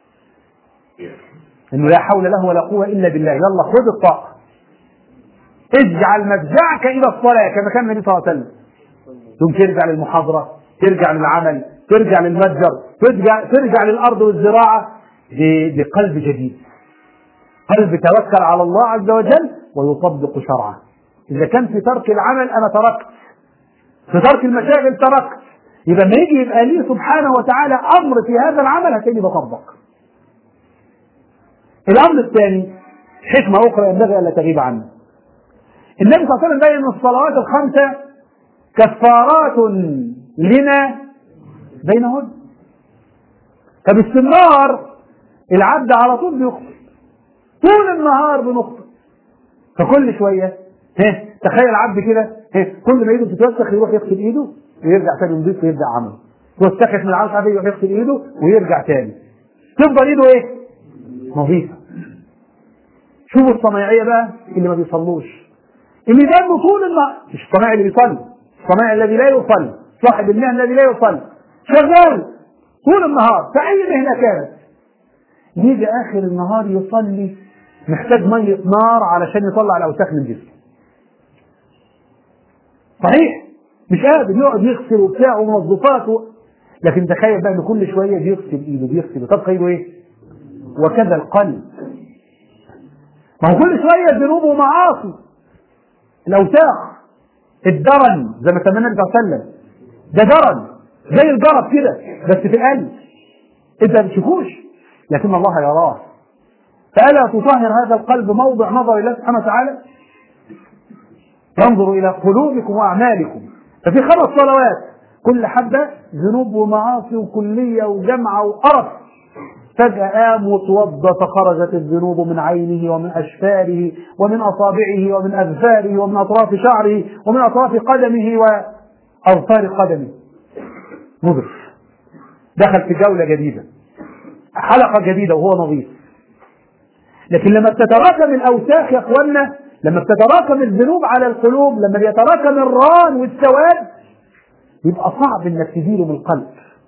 انه لا حول له ولا قوة الا بالله يلا خذ الطاقة اجعل مفزعك الى الصلاة كما كان النبي صلى الله عليه وسلم ثم ترجع للمحاضرة ترجع للعمل ترجع للمتجر ترجع ترجع للارض والزراعة بقلب جديد قلب توكل على الله عز وجل ويطبق شرعه إذا كان في ترك العمل أنا تركت في ترك المشاغل تركت يبقى لما يجي يبقى لي سبحانه وتعالى أمر في هذا العمل هتلاقيني بطبق الأمر الثاني حكمة أخرى ينبغي ألا تغيب عنها النبي صلى الله عليه وسلم بين أن الصلوات الخمسة كفارات لنا بينهن فباستمرار العبد على طول بيخطئ طول النهار بنخطئ فكل شويه ها تخيل عبد كده ها كل ما ايده تتوسخ يروح يغسل ايده ويرجع تاني نضيف ويبدا عمله توسخت من العرش عارف يروح يغسل ايده ويرجع تاني تفضل ايده ايه؟ نظيفه شوفوا الصنايعيه بقى اللي ما بيصلوش اللي دمه طول النهار مش الصنايعي اللي بيصلي الصنايعي الذي لا يصلي صاحب المهنه الذي لا يصلي شغال طول النهار في اي مهنه كانت يجي اخر النهار يصلي محتاج ميه نار علشان يطلع الاوساخ من جسمه صحيح مش قادر يقعد يغسل وبتاع ومنظفات و... لكن تخيل بقى ان كل شويه بيغسل ايده بيغسل طب ايده ايه؟ وكذا القلب ما هو كل شويه ذنوب ومعاصي الاوساخ الدرن زي ما سمينا النبي صلى الله عليه وسلم ده درن زي الجرب كده بس في القلب انت ما بتشوفوش لكن الله يراه فألا تطهر هذا القلب موضع نظر الله سبحانه وتعالى ينظر إلى قلوبكم وأعمالكم ففي خمس صلوات كل حبة ذنوب ومعاصي وكلية وجمعة وقرف فجأة قام وتوضى فخرجت الذنوب من عينه ومن أشفاره ومن أصابعه ومن أذفاره ومن أطراف شعره ومن أطراف قدمه وأظفار قدمه نظر دخل في جولة جديدة حلقة جديدة وهو نظيف لكن لما بتتراكم الأوساخ يا إخوانا لما بتتراكم الذنوب على القلوب لما بيتراكم الران والسواد يبقى صعب انك تزيله من القلب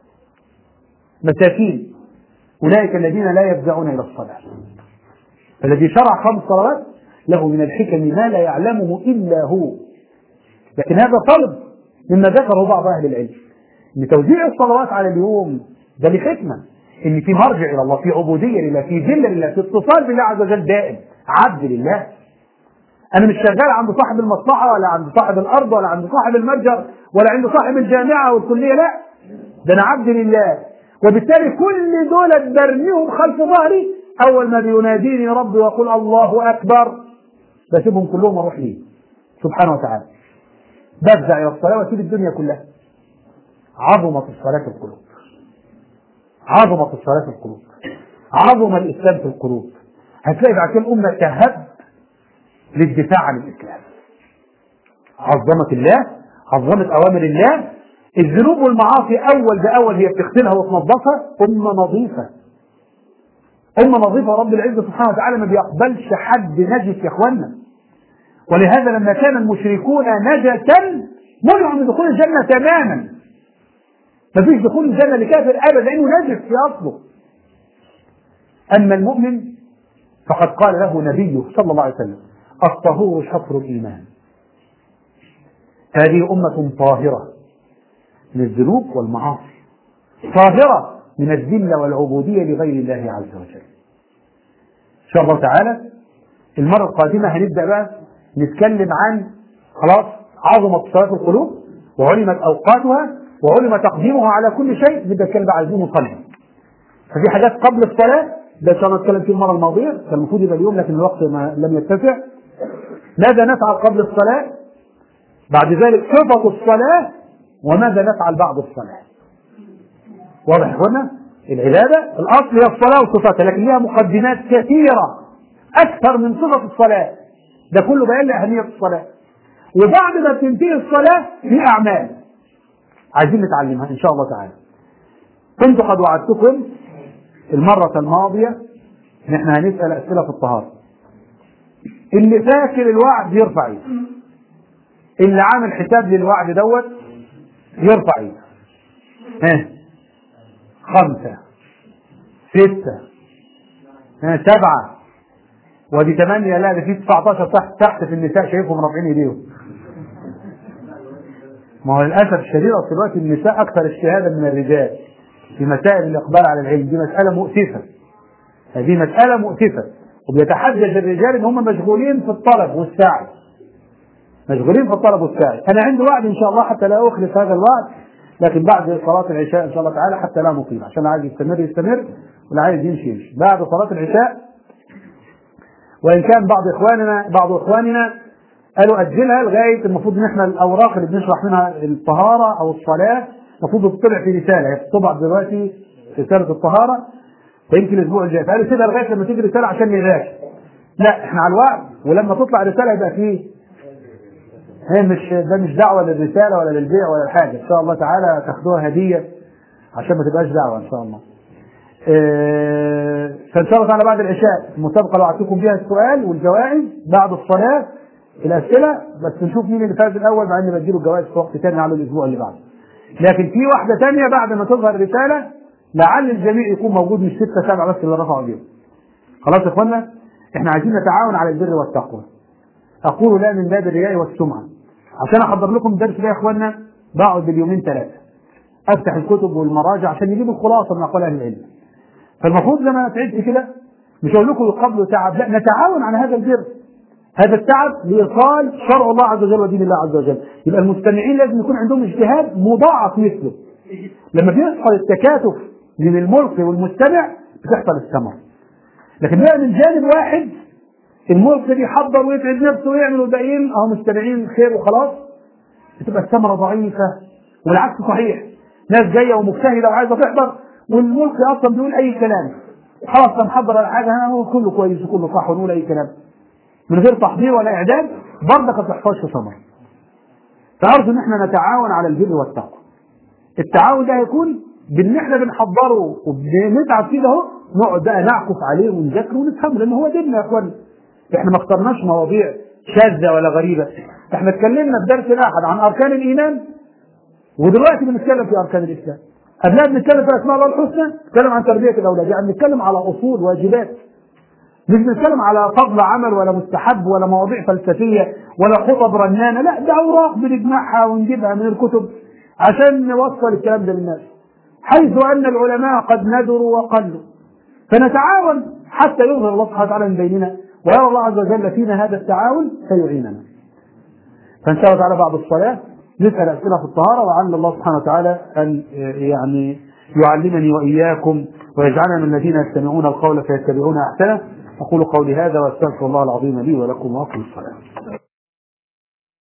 مساكين اولئك الذين لا يفزعون الى الصلاه الذي شرع خمس صلوات له من الحكم ما لا يعلمه الا هو لكن هذا طلب مما ذكره بعض اهل العلم ان توزيع الصلوات على اليوم ده لحكمه ان في مرجع الى الله في عبوديه لله في ذله لله في اتصال بالله عز وجل دائم عبد لله انا مش شغال عند صاحب المصلحه ولا عند صاحب الارض ولا عند صاحب المتجر ولا عند صاحب الجامعه والكليه لا ده انا عبد لله وبالتالي كل دول برميهم خلف ظهري اول ما بيناديني ربي واقول الله اكبر بسيبهم كلهم واروح ليه سبحانه وتعالى بفزع الى الصلاه واسيب الدنيا كلها عظمت الصلاه في القلوب عظمت الصلاه في القلوب عظم الاسلام في القلوب هتلاقي بعد كده الامه تهب للدفاع عن الاسلام عظمت الله عظمت اوامر الله الذنوب والمعاصي اول باول هي بتغسلها وتنظفها امه نظيفه امه نظيفه رب العزه سبحانه وتعالى ما بيقبلش حد نجس يا اخوانا ولهذا لما كان المشركون نجسا منعوا من دخول الجنه تماما ما فيش دخول الجنه لكافر ابدا لانه نجس في اصله اما المؤمن فقد قال له نبيه صلى الله عليه وسلم الطهور شطر الايمان هذه امه طاهره من الذنوب والمعاصي طاهرة من الذلة والعبودية لغير الله عز وجل إن شاء الله تعالى المرة القادمة هنبدأ بقى نتكلم عن خلاص عظمة صلاة القلوب وعلمت أوقاتها وعلم تقديمها على كل شيء نبدأ نتكلم بقى عن الدين القلب ففي حاجات قبل الصلاة ده إن شاء الله نتكلم فيه المرة الماضية كان المفروض يبقى اليوم لكن الوقت ما لم يتسع ماذا نفعل قبل الصلاة بعد ذلك صفة الصلاة وماذا نفعل بعد الصلاة واضح يا اخوانا العبادة الأصل هي الصلاة وصفاتها لكن لها مقدمات كثيرة أكثر من صفة الصلاة ده كله بيان أهمية الصلاة وبعد ما تنتهي الصلاة في أعمال عايزين نتعلمها إن شاء الله تعالى كنت قد وعدتكم المرة الماضية إن إحنا هنسأل أسئلة في الطهارة اللي فاكر الوعد يرفع ايده اللي عامل حساب للوعد دوت يرفع ايده ها خمسة ستة ها سبعة ودي ثمانية لا ده في 19 تحت تحت في النساء شايفهم رافعين ايديهم ما هو للاسف الشديد اصل دلوقتي النساء اكثر اجتهادا من الرجال في مسائل الاقبال على العلم دي مسألة مؤسفة هذه مسألة مؤسفة وبيتحجج الرجال ان هم مشغولين في الطلب والسعي مشغولين في الطلب والسعي انا عندي وعد ان شاء الله حتى لا اخلف هذا الوعد لكن بعد صلاة العشاء ان شاء الله تعالى حتى لا نطيل عشان عايز يستمر يستمر واللي عايز يمشي يمشي بعد صلاة العشاء وان كان بعض اخواننا بعض اخواننا قالوا اجلها لغايه المفروض ان احنا الاوراق اللي بنشرح منها الطهاره او الصلاه المفروض تطلع في رساله هي بتطبع دلوقتي رساله الطهاره فيمكن الاسبوع الجاي فقالوا كده لغايه لما تيجي رساله عشان نذاكر لا احنا على الوعد ولما تطلع رساله يبقى فيه هي مش ده مش دعوه للرساله ولا للبيع ولا الحاجه ان شاء الله تعالى تاخدوها هديه عشان ما تبقاش دعوه ان شاء الله. اه فان شاء الله تعالى بعد العشاء المسابقه اللي اعطيكم فيها السؤال والجوائز بعد الصلاه الاسئله بس نشوف مين اللي فاز الاول مع اني بديله الجوائز في وقت ثاني على الاسبوع اللي بعده. لكن في واحده ثانيه بعد ما تظهر الرساله لعل الجميع يكون موجود مش سته سبعه بس اللي رفعوا ايديهم. خلاص يا اخوانا احنا عايزين نتعاون على البر والتقوى. اقول لا من باب الرياء والسمعه. عشان احضر لكم الدرس ده يا اخوانا بقعد باليومين ثلاثه. افتح الكتب والمراجع عشان يجيب الخلاصه من اقوال اهل العلم. فالمفروض زي ما انا تعبت كده مش هقول لكم قبل تعب لا نتعاون على هذا البر. هذا التعب لايصال شرع الله عز وجل ودين الله عز وجل. يبقى المستمعين لازم يكون عندهم اجتهاد مضاعف مثله. لما بيحصل التكاتف من الملقي والمستمع بتحصل الثمره. لكن بقى من جانب واحد الملقي بيحضر ويتعب نفسه ويعمل والباقيين اهو مستمعين خير وخلاص بتبقى الثمره ضعيفه والعكس صحيح ناس جايه ومجتهده وعايزه تحضر والملقي اصلا بيقول اي كلام خلاص ده محضر على حاجه هو كله كويس وكله صح ونقول اي كلام من غير تحضير ولا اعداد برضك ما بتحصلش ثمره فارجو ان احنا نتعاون على البر والتقوى التعاون ده هيكون بان احنا بنحضره وبنتعب فيه اهو نقعد بقى نعكف عليه ونذاكره ونفهمه لان هو ديننا يا اخوانا احنا ما اخترناش مواضيع شاذة ولا غريبة احنا اتكلمنا في درس الاحد عن اركان الايمان ودلوقتي بنتكلم في اركان الاسلام قبلها بنتكلم في اسماء الله الحسنى نتكلم عن تربية الاولاد يعني بنتكلم على اصول واجبات مش بنتكلم على فضل عمل ولا مستحب ولا مواضيع فلسفية ولا خطب رنانة لا ده اوراق بنجمعها ونجيبها من الكتب عشان نوصل الكلام ده للناس حيث ان العلماء قد ندروا وقلوا فنتعاون حتى يظهر الله سبحانه وتعالى من بيننا ويرى الله عز وجل فينا هذا التعاون فيعيننا فان شاء الله تعالى بعد الصلاه نسأل أسئلة في الطهارة وعل الله سبحانه وتعالى أن يعني يعلمني وإياكم ويجعلنا من الذين يستمعون القول فيتبعون أحسنه أقول قولي هذا وأستغفر الله العظيم لي ولكم وأقم الصلاة